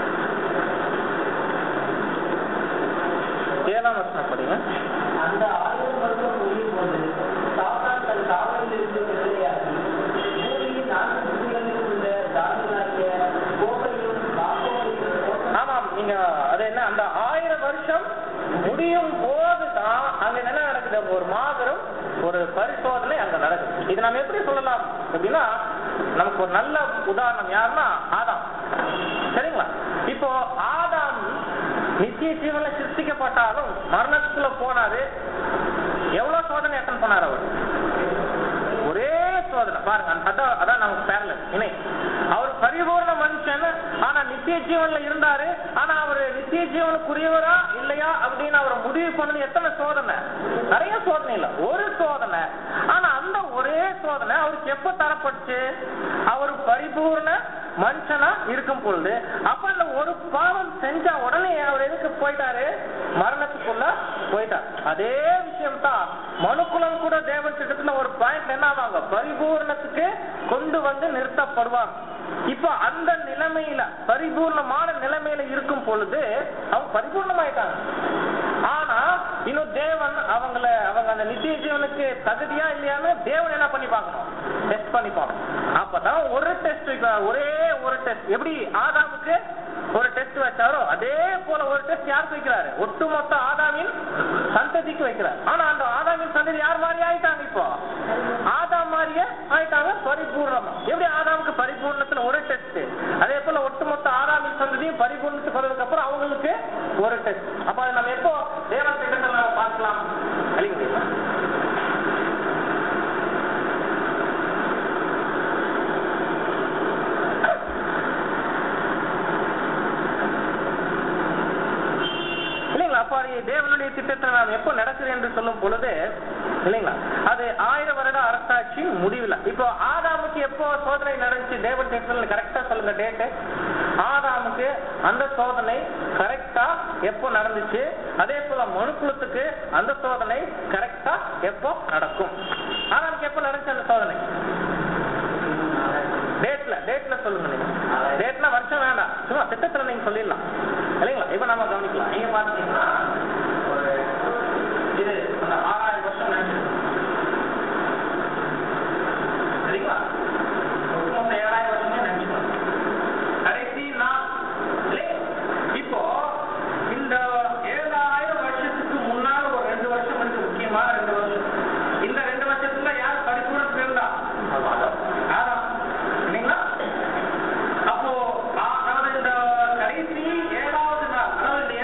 ஏழாம் வசனம் படிங்க அந்த ஆயிரம் வருடம் முடியும் போது சாத்தான் தன் காவலில் இருந்து விடுதலையாகி பூமியின் நான்கு திசைகளிலும் உள்ள தானியலாகிய கோகையும் மாகோகையும் ஆமாம் நீங்க அது என்ன அந்த ஆயிரம் வருஷம் முடியும் போதுதான் அங்க என்ன நடக்குது ஒரு மாபெரும் ஒரு பரிசோதனை அங்க நடக்குது இது நம்ம எப்படி சொல்லலாம் அப்படின்னா நமக்கு ஒரு நல்ல உதாரணம் யாருன்னா ஆதாம் சரிங்களா இப்போ ஆதாம் நித்திய ஜீவன்ல சிருஷ்டிக்கப்பட்டாலும் மரணத்துக்குள்ள போனாரு எவ்வளவு சோதனை அட்டன் பண்ணார் அவர் ஒரே சோதனை பாருங்க அந்த- அதான் அதான் நமக்கு பேரல இணை அவர் பரிபூர்ண மனுஷன் ஆனா நித்திய ஜீவன்ல இருந்தாரு ஆனா அவரு நித்திய ஜீவனுக்குரியவரா இல்லையா அப்படின்னு அவர் முடிவு பண்ணது எத்தனை சோதனை நிறைய சோதனை இல்ல ஒரு சோதனை ஆனா அந்த ஒரே சோதனை அவருக்கு எப்ப தரப்பட்டுச்சு அவர் பரிபூர்ண மனுஷனா இருக்கும் பொழுது அப்ப அந்த ஒரு பாவம் செஞ்ச உடனே அவர் எதுக்கு போயிட்டாரு மரணத்துக்குள்ள போயிட்டார் அதே விஷயம் தான் மனுக்குலம் கூட தேவன் கிட்டத்துல ஒரு பாயிண்ட் என்ன ஆவாங்க பரிபூர்ணத்துக்கு கொண்டு வந்து நிறுத்தப்படுவாங்க இப்ப அந்த நிலைமையில பரிபூர்ணமான நிலைமையில இருக்கும் பொழுது அவங்க பரிபூர்ணமாயிட்டாங்க ஆனா இன்னும் தேவன் அவங்கள அவங்க அந்த நித்திய ஜீவனுக்கு தகுதியா இல்லையான்னு தேவன் என்ன பண்ணி பார்க்கணும் டெஸ்ட் பண்ணி பார்க்கணும் அப்பதான் ஒரு டெஸ்ட் ஒரே ஒரு டெஸ்ட் எப்படி ஆதாமுக்கு ஒரு டெஸ்ட் வச்சாரோ அதே போல ஒரு டெஸ்ட் யாருக்கு வைக்கிறாரு ஒட்டுமொத்த ஆதாமின் சந்ததிக்கு வைக்கிறார் ஆனா அந்த ஆதாமின் சந்ததி யார் மாதிரி ஆயிட்டாங்க இப்போ ஆதாம் மாதிரியே ஆயிட்டாங்க பரிபூர்ணமா எப்படி ஆதாமுக்கு பரிபூர்ணத்துல ஒரு டெஸ்ட் அதே போல ஒட்டுமொத்த ஆதாமின் சந்ததியும் பரிபூர்ணத்துக்கு வந்ததுக்கு அப்புறம் அவங்களுக்கு ஒரு டெஸ்ட் அப்ப அதை நம்ம எப்போ தேவன் திட்டத்தில் நம்ம பார்க்கலாம் இல்லைங்களா இல்லைங்களா அப்ப அது தேவனுடைய திட்டத்தை நாம் எப்போ நடக்குது என்று சொல்லும் பொழுது இல்லைங்களா அது ஆயிரம் வருட அரசாட்சி முடிவில் இப்போ ஆதாமுக்கு எப்போ சோதனை நடந்துச்சு தேவன் திட்டத்தில் கரெக்டா சொல்லுங்க டேட்டு ஆதாமுக்கு அந்த சோதனை கரெக்டா எப்போ நடந்துச்சு அதே போல மனுக்குலத்துக்கு அந்த சோதனை கரெக்டா எப்போ நடக்கும் ஆதாமுக்கு எப்போ நடந்துச்சு அந்த சோதனை டேட்ல டேட்ல சொல்லுங்க நீங்க டேட்னா வருஷம் வேண்டாம் சும்மா திட்டத்துல நீங்க சொல்லிடலாம் இல்லைங்களா இப்ப நம்ம கவனிக்கலாம் நீங்க பாத்தீங்கன்னா ஒரு இது அந்த ஆறாயிரம் வருஷம் நினைச்சிருக்கோம் சரிங்களா ஒட்டுமொத்த ஏழாயிரம் வருஷமே நினைச்சுக்கணும் கடைசி நான் இல்லையா? இப்போ இந்த ஏழாயிரம் வருஷத்துக்கு முன்னால ஒரு ரெண்டு வருஷம் இருக்கு முக்கியமா ரெண்டு வருஷம் இந்த ரெண்டு வருஷத்துல யார் பரிபூர்ணம் இருந்தா ஆதாம் இல்லைங்களா அப்போ ஆ- அதாவது இந்த கடைசி ஏழாவது நாள் அதாவது இந்த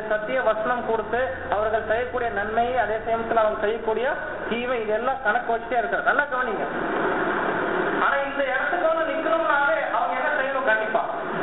சத்திய வசனம் கொடுத்து அவர்கள் செய்யக்கூடிய நன்மை அதே சமயத்துல அவங்க செய்யக்கூடிய தீமை இதெல்லாம் கணக்கு வச்சுட்டே இருக்காரு நல்லா கவனிங்க ஆனா இந்த இடத்துக்கு வந்து நிக்கணும்னாலே அவங்க என்ன செய்யணும் கண்டிப்பா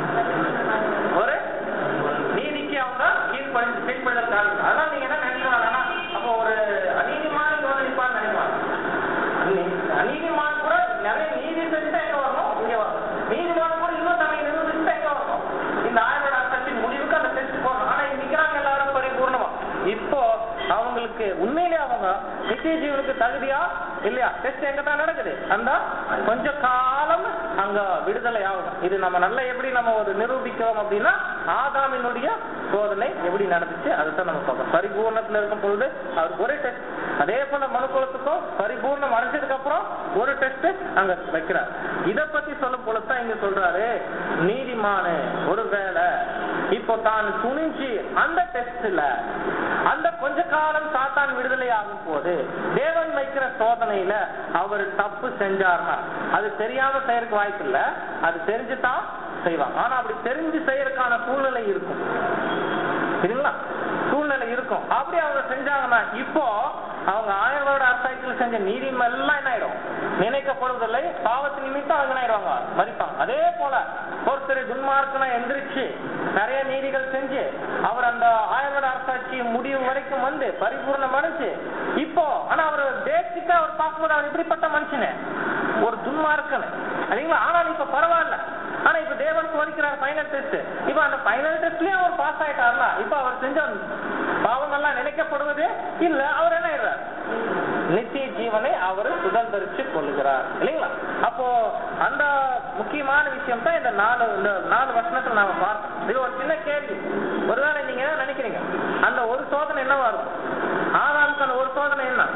ஒரு நீதிக்கு அவங்க கீழ்ப்படி கீழ்ப்படுதல் காரணம் அதனால நீங்க என்ன நினைக்கிறாங்கன்னா அப்போ ஒரு அநீதிமான இங்க வந்து நிப்பான்னு நினைப்பாங்க அநீ- அநீதிமான் கூட நிறைய நீதி செஞ்சுட்டு எங்க வரணும் இங்க வரணும் நீதிமான் கூட இன்னும் தன்னை நிரூபிச்சுட்டு எங்க வரணும் இந்த ஆயிரம் அர்த்தத்தின் முடிவுக்கு அந்த டெஸ்ட் போகணும் ஆனா இங்க நிக்கிறாங்க எல்லாரும் பரிபூர்ணமா இப்போ அவங்களுக்கு உண்மையிலே அவங்க நித்திய ஜீவனுக்கு தகுதியா இல்லையா டெஸ்ட் எங்க தான் நடக்குது அந்த கொஞ்ச காலம் அங்க விடுதலை ஆகணும் இது நம்ம நல்லா எப்படி நம்ம ஒரு நிரூபிக்கிறோம் அப்படின்னா ஆதாமினுடைய சோதனை எப்படி நடந்துச்சு அதுதான் நம்ம பார்க்கணும் பரிபூர்ணத்துல இருக்கும் பொழுது அவருக்கு ஒரு டெஸ்ட் அதே போல மனுக்குலத்துக்கும் பரிபூர்ணம் அடைஞ்சதுக்கு அப்புறம் ஒரு டெஸ்ட் அங்க வைக்கிறார் இத பத்தி சொல்லும் பொழுதுதான் இங்க சொல்றாரு நீதிமானு ஒருவேளை இப்போ தான் துணிஞ்சு அந்த டெஸ்ட்ல அந்த கொஞ்ச காலம் சாத்தான் விடுதலை ஆகும் போது தேவன் வைக்கிற சோதனையில அவர் தப்பு செஞ்சார்னா அது தெரியாம செய்யறதுக்கு வாய்ப்பு இல்ல அது தெரிஞ்சுதான் செய்வாங்க ஆனா அப்படி தெரிஞ்சு செய்யறதுக்கான சூழ்நிலை இருக்கும் சரிங்களா சூழ்நிலை இருக்கும் அப்படி அவங்க செஞ்சாங்கன்னா இப்போ அவங்க ஆயிரம் வருட அரசாட்சியில் செஞ்ச நீதிம் எல்லாம் என்ன ஆயிடும் நினைக்கப்படுவதில்லை பாவத்து நிமித்தம் அவங்க என்ன ஆயிடுவாங்க மறிப்பாங்க அதே போல ஒருத்தர் துன்மார்க்கனா எந்திரிச்சு நிறைய நீதிகள் செஞ்சு அவர் அந்த ஆயிரம் வருட அரசாட்சி முடிவு வரைக்கும் வந்து பரிபூர்ணம் அடைஞ்சு இப்போ ஆனா அவர் பேசிக்கா அவர் பார்க்கும்போது அவர் எப்படிப்பட்ட மனுஷனு ஒரு துன்மார்க்கனு சரிங்களா ஆனால் இப்ப பரவாயில்ல ஆனா இப்ப தேவன் சோதிக்கிறார் ஃபைனல் டெஸ்ட் இப்ப அந்த ஃபைனல் டெஸ்ட்லயும் அவர் பாஸ் ஆயிட்டாருன்னா இப்ப அவர் செஞ்ச பாவம் எல்லாம் நினைக்கப்படுவது இல்ல அவர் என்ன ஆயிடுறார் நித்திய ஜீவனை அவர் சுதந்திரிச்சு கொள்ளுகிறார் இல்லைங்களா அப்போ அந்த முக்கியமான விஷயம் தான் இந்த நாலு இந்த நாலு வருஷத்துல நாம பார்த்தோம் இது ஒரு சின்ன கேள்வி ஒருவேளை நீங்க என்ன நினைக்கிறீங்க அந்த ஒரு சோதனை என்னவா இருக்கும் ஆதாமுக்கு அந்த ஒரு சோதனை என்ன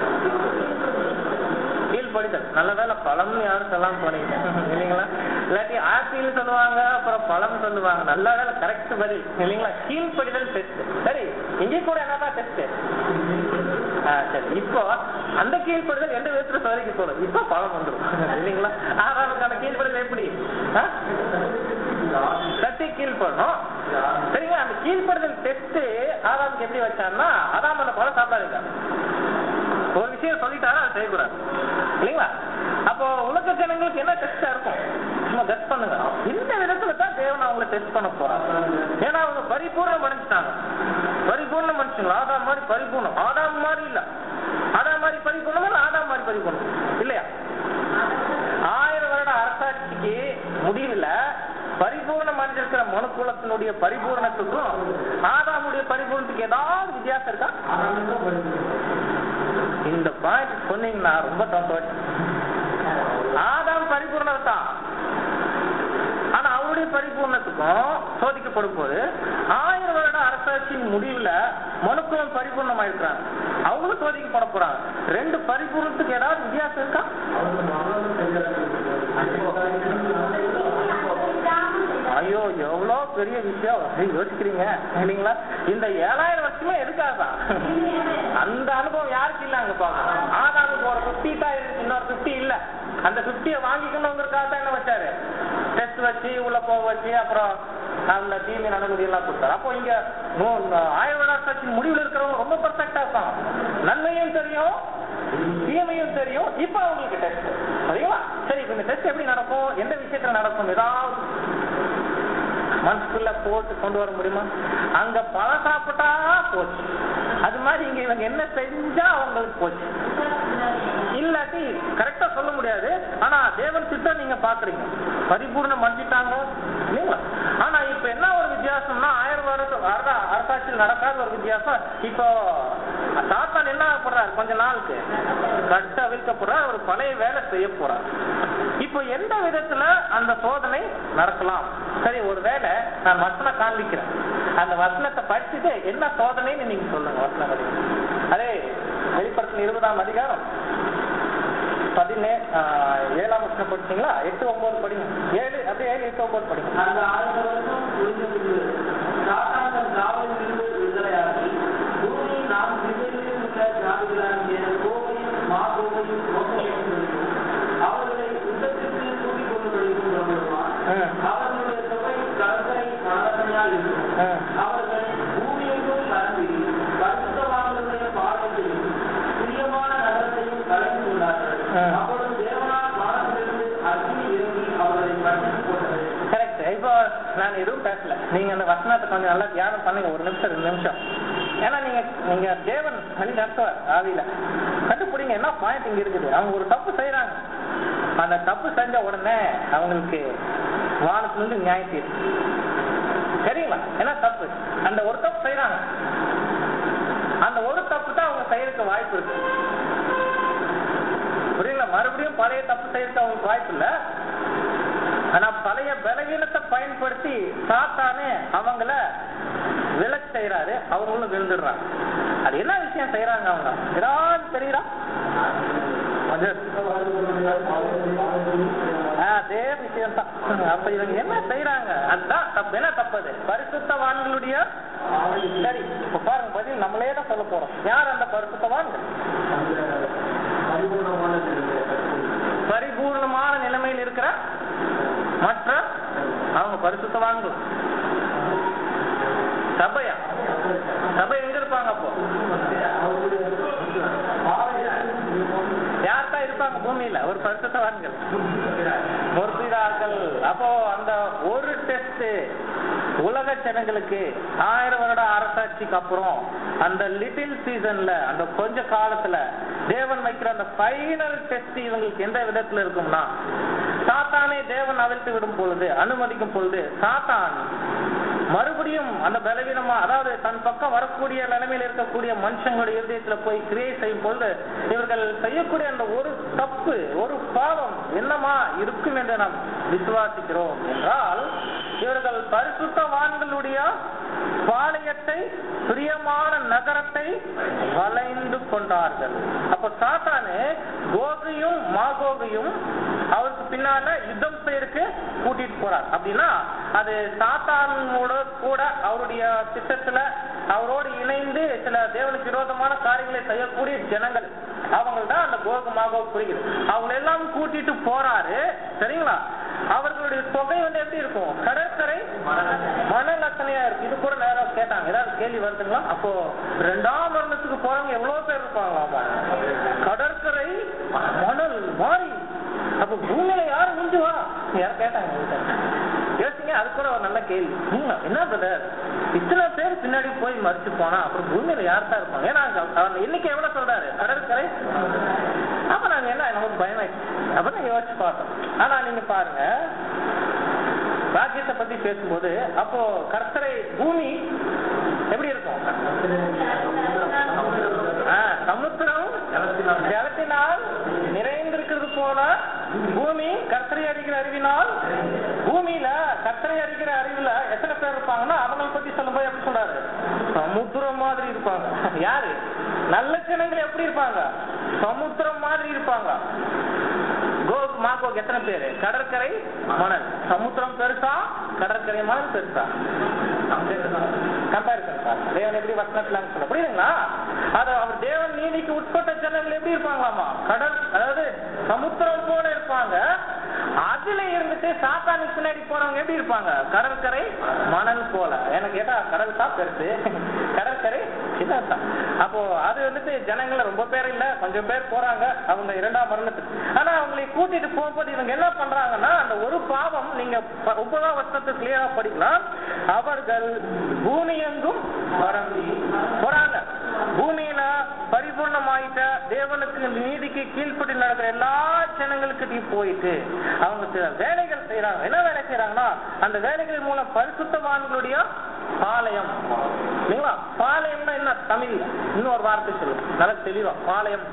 கீழ்படிதல் நல்ல வேலை பழம்னு யாரும் சொல்லாம போனீங்க இல்லைங்களா இல்லாட்டி ஆப்பிள் சொல்லுவாங்க அப்புறம் பழம் சொல்லுவாங்க நல்ல வேலை கரெக்ட் பதில் இல்லைங்களா கீழ்படிதல் டெஸ்ட் சரி இங்கே கூட என்னதான் டெஸ்ட் சரி இப்போ அந்த கீழ்படுதல் எந்த விதத்துல சோதனைக்கு போடும் இப்போ பழம் வந்துடும் இல்லைங்களா ஆதாமுக்கான கீழ்படுதல் எப்படி ஆ? சட்டி கீழ்படணும் சரிங்களா அந்த கீழ்படுதல் டெஸ்ட் ஆதாமுக்கு எப்படி வச்சாருன்னா ஆதாம் அந்த பழம் சாப்பிடாதுங்க ஒரு விஷயம் சொல்லிட்டாரா அதை செய்யக்கூடாது இல்லைங்களா அப்போ உலக ஜனங்களுக்கு என்ன டெஸ்டா இருக்கும் சும்மா கெஸ்ட் பண்ணுங்க இந்த விதத்துல தான் தேவன் அவங்களை டெஸ்ட் பண்ண போறாங்க ஏன்னா அவங்க பரிபூர்ணம் அடைஞ்சிட்டாங்க பரிபூர்ணம் அடைச்சுங்களா ஆதாம் மாதிரி பரிபூர்ணம் ஆதாம் மாதிரி இல்ல ஆதாம் மாதிரி பரிபூர்ணமா இல்ல ஆதாம் மாதிரி பரிபூர்ணம் இல்லையா ஆயிரம் வருட அரசாட்சிக்கு முடிவுல பரிபூர்ணம் அடைஞ்சிருக்கிற மனுக்குலத்தினுடைய பரிபூர்ணத்துக்கும் ஆதாமுடைய பரிபூர்ணத்துக்கு ஏதாவது வித்தியாசம் இருக்கா இந்த பாயிண்ட் சொன்னீங்கன்னா ரொம்ப சந்தோஷம் ஆதாம் பரிபூர்ணம் தான் ஆனா அவருடைய பரிபூர்ணத்துக்கும் சோதிக்கப்படும் போது ஆயிரம் வருட அரசாட்சியின் முடிவுல மனுக்குலம் பரிபூர்ணமா இருக்கிறாங்க அவங்களும் சோதிக்கப்பட போறாங்க ரெண்டு பரிபூர்ணத்துக்கு ஏதாவது வித்தியாசம் இருக்கா ஐயோ எவ்வளவு பெரிய விஷயம் அப்படி யோசிக்கிறீங்க இல்லைங்களா இந்த ஏழாயிரம் வருஷமே எதுக்காகதான் அந்த அனுபவம் யாருக்கு இல்ல அங்க பாக்கணும் ஆதாமுக்கு ஒரு பிப்டி தான் இருக்கு இன்னொரு பிப்டி இல்ல அந்த பிப்டியை வாங்கிக்கணுங்கிறதுக்காக தான் என்ன வச்சாரு டெஸ்ட் வச்சு உள்ள போக வச்சு அப்புறம் அந்த தீமை அனுமதி எல்லாம் கொடுத்தாரு அப்போ இங்க நூ- ஆயிரம் வருஷத்தின் முடிவில் இருக்கிறவங்க ரொம்ப பர்ஃபெக்டா இருப்பாங்க நன்மையும் தெரியும் தீமையும் தெரியும் இப்ப அவங்களுக்கு டெஸ்ட் சரிங்களா சரி இப்ப இந்த டெஸ்ட் எப்படி நடக்கும் எந்த விஷயத்துல நடக்கும் ஏதாவது மனசுக்குள்ள போட்டு கொண்டு வர முடியுமா அங்க பழம் சாப்பிட்டா போச்சு அது மாதிரி இங்க இவங்க என்ன செஞ்சா அவங்களுக்கு போச்சு இல்லாட்டி கரெக்டா சொல்ல முடியாது ஆனா தேவன் திட்டம் நீங்க பாக்குறீங்க பரிபூர்ணம் மஞ்சிட்டாங்க இல்லைங்களா ஆனா இப்ப என்ன ஒரு வித்தியாசம்னா ஆயிரம் வருஷம் அரசா- அரசாட்சியில் நடக்காத ஒரு வித்தியாசம் இப்போ சாத்தான் என்ன ஆகப்படுறாரு கொஞ்ச நாளுக்கு கட்ட அவிழ்க்கப்படுறார் ஒரு பழைய வேலை செய்ய போறார் இப்போ எந்த விதத்துல அந்த சோதனை நடக்கலாம் சரி ஒருவேளை நான் வசனம் காண்பிக்கிறேன் அந்த வசனத்தை படிச்சுட்டு என்ன சோதனைன்னு நீங்க சொல்லுங்க வசனம் படிங்க அதே வெளிப்படுத்தின இருபதாம் அதிகாரம் பதினே ஆஹ், ஏழாம் வசனம் படிச்சீங்களா எட்டு ஒன்பது படிங்க ஏழு அப்படியே ஏழு எட்டு ஒன்பது படிங்க அந்த ஆயிரம் வருஷம் முடிந்த பின்பு சாத்தான் தன் காவலிலிருந்து விடுதலையாகி பூமி நாம் திசைகளில் உள்ள ஜாதிகளாகிய கோவையும் மாகோவையும் மோசப்படுத்தும் அவர்களை யுத்தத்திற்கு தூக்கிக் கொள்ளும்படிக்கும் புறப்படுவான் ம். அவர்களுடைய தொகை கலங்கரை மனதனையால் இருக்கும் ம். அவர்கள் பூமியெங்கும் வசனத்தை கொஞ்சம் நல்லா தியானம் பண்ணுங்க ஒரு நிமிஷம் ரெண்டு நிமிஷம் ஏன்னா நீங்க நீங்க தேவன் வழி நடத்துவார் ஆவியில கண்டுபிடிங்க என்ன பாயிண்ட் இங்க இருக்குது அவங்க ஒரு தப்பு செய்யறாங்க அந்த தப்பு செஞ்ச உடனே அவங்களுக்கு வானத்துல இருந்து நியாயம் தீர்ப்பு சரிங்களா என்ன தப்பு அந்த ஒரு தப்பு செய்யறாங்க அந்த ஒரு தப்பு தான் அவங்க செய்யறதுக்கு வாய்ப்பு இருக்கு புரியல மறுபடியும் பழைய தப்பு செய்யறதுக்கு அவங்களுக்கு வாய்ப்பு இல்ல ஆனா பழைய பலவீனத்தை பயன்படுத்தி சாத்தானே அவங்கள விலக்கு செய்யறாரு அவங்களும் விழுந்துடுறாங்க அது என்ன விஷயம் செய்யறாங்க அவங்க ஏதாவது தெரியுதா அதே விஷயம் தான் அப்ப இவங்க என்ன செய்யறாங்க அதுதான் தப்பு என்ன தப்பது பரிசுத்தவான்களுடைய சரி இப்ப பாருங்க பதில் நம்மளே தான் சொல்ல போறோம் யார் அந்த பரிசுத்தவான்கள் பரிபூர்ணமான நிலைமையில் இருக்கிற மற்ற அவங்க பரிசுத்தவான்கள் சபையா சபை எங்க இருப்பாங்க அப்போ யார் தான் இருப்பாங்க பூமியில ஒரு பரிசுத்தவான்கள் முற்பிதாக்கள் அப்போ அந்த ஒரு டெஸ்ட் உலக ஜனங்களுக்கு ஆயிரம் வருட அரசாட்சிக்கு அப்புறம் அந்த லிட்டில் சீசன்ல அந்த கொஞ்ச காலத்துல தேவன் வைக்கிற அந்த ஃபைனல் டெஸ்ட் இவங்களுக்கு எந்த விதத்துல இருக்கும்னா சாத்தானே தேவன் அவிழ்த்து விடும் பொழுது அனுமதிக்கும் பொழுது சாத்தான் மறுபடியும் அந்த பலவீனமா அதாவது தன் பக்கம் வரக்கூடிய நிலைமையில் இருக்கக்கூடிய மனுஷங்களுடைய இருதயத்துல போய் கிரியை செய்யும் பொழுது இவர்கள் செய்யக்கூடிய அந்த ஒரு தப்பு ஒரு பாவம் என்னமா இருக்கும் என்று நாம் விசுவாசிக்கிறோம் என்றால் இவர்கள் பரிசுத்தவான்களுடைய பாளையத்தை பிரியமான நகரத்தை வளைந்து கொண்டார்கள் அப்ப சாத்தானு கோகையும் மாகோகையும் அவருக்கு பின்னால யுத்தம் செய்யறதுக்கு கூட்டிட்டு போறார் அப்படின்னா அது சாத்தானோட கூட அவருடைய திட்டத்துல அவரோடு இணைந்து சில தேவனுக்கு விரோதமான காரியங்களை செய்யக்கூடிய ஜனங்கள் அவங்க தான் அந்த கோகு மாகோக் புரியுது அவங்க எல்லாம் கூட்டிட்டு போறாரு சரிங்களா அவர்களுடைய தொகை வந்து எப்படி இருக்கும் கடற்கரை மணல் அத்தனையா இருக்கு இது கூட நேரம் கேட்டாங்க ஏதாவது கேள்வி வருதுங்களா அப்போ ரெண்டாம் மரணத்துக்கு போறவங்க எவ்வளவு பேர் இருப்பாங்களாமா கடற்கரை மணல் மாறி அப்ப பூமியில யாரு முடிஞ்சுவா யாரும் கேட்டாங்க என்கிட்ட. யோசிங்க அது கூட ஒரு நல்ல கேள்வி உண்மை. என்ன பிரதர் இத்தனை பேர் பின்னாடி போய் மறிச்சு போனா அப்புறம் பூமியில யார் தான் இருப்பாங்க ஏன்னா அங்க அவர் எண்ணிக்கை எவ்வளவு சொல்றாரு கடற்கரை அப்ப நாங்க என்ன நமக்கு பயம் ஆயிடுச்சு அப்ப நான் யோசிச்சு பார்த்தோம் ஆனா நீங்க பாருங்க பாக்கியத்தை பத்தி பேசும்போது அப்போ கடற்கரை பூமி எப்படி இருக்கும் ஆ, சமுத்திரம் ஜலத்தினால் நிறைந்திருக்கிறது போல பூமி கர்த்தரை அறிகிற அறிவினால் பூமியில கர்த்தரை அறிகிற அறிவுல எத்தனை பேர் இருப்பாங்கன்னா அவங்களை பத்தி சொல்லும்போது எப்படி சொல்றாரு சமுத்திரம் மாதிரி இருப்பாங்க யாரு நல்ல ஜனங்கள் எப்படி இருப்பாங்க சமுத்திரம் மாதிரி இருப்பாங்க கோக் மாகோக் எத்தனை பேரு கடற்கரை மணல் சமுத்திரம் பெருசா கடற்கரை மணல் பெருசா கம்பேரிசன் சார் தேவன் எப்படி வசனத்துல சொல்ல புரியுதுங்களா அது அவர் தேவன் நீதிக்கு உட்பட்ட ஜனங்கள் எப்படி இருப்பாங்களாமா கடல் அதாவது சமுத்திரம் போல இருப்பாங்க அதுல இருந்துட்டு சாத்தானுக்கு பின்னாடி போறவங்க எப்படி இருப்பாங்க கடற்கரை மணல் போல எனக்கு கேட்டா கடல் தான் பெருசு கடற்கரை சின்னதான் அப்போ அது வந்துட்டு ஜனங்கள ரொம்ப பேர் இல்ல கொஞ்சம் பேர் போறாங்க அவங்க இரண்டாம் மரணத்துக்கு ஆனா அவங்களை கூட்டிட்டு போகும்போது இவங்க என்ன பண்றாங்கன்னா அந்த ஒரு பாவம் நீங்க ப- ஒன்பதாம் வருஷத்துக்கு கிளியரா படிக்கலாம் அவர்கள் பூமி எங்கும் பரம்பி போறாங்க பூமியில பரிபூர்ணமாயிட்ட தேவனுக்கு நீதிக்கு கீழ்ப்பட்டு நடக்கிற எல்லா ஜனங்களுக்கிட்டையும் போயிட்டு அவங்க சில வேலைகள் செய்யறாங்க என்ன வேலை செய்யறாங்கன்னா அந்த வேலைகள் மூலம் பரிசுத்தவான்களுடைய பாளையம் இல்லைங்களா பாளையம்னா என்ன தமிழ் இன்னொரு வார்த்தை சொல்லு நல்லா தெளிவா பாளையம்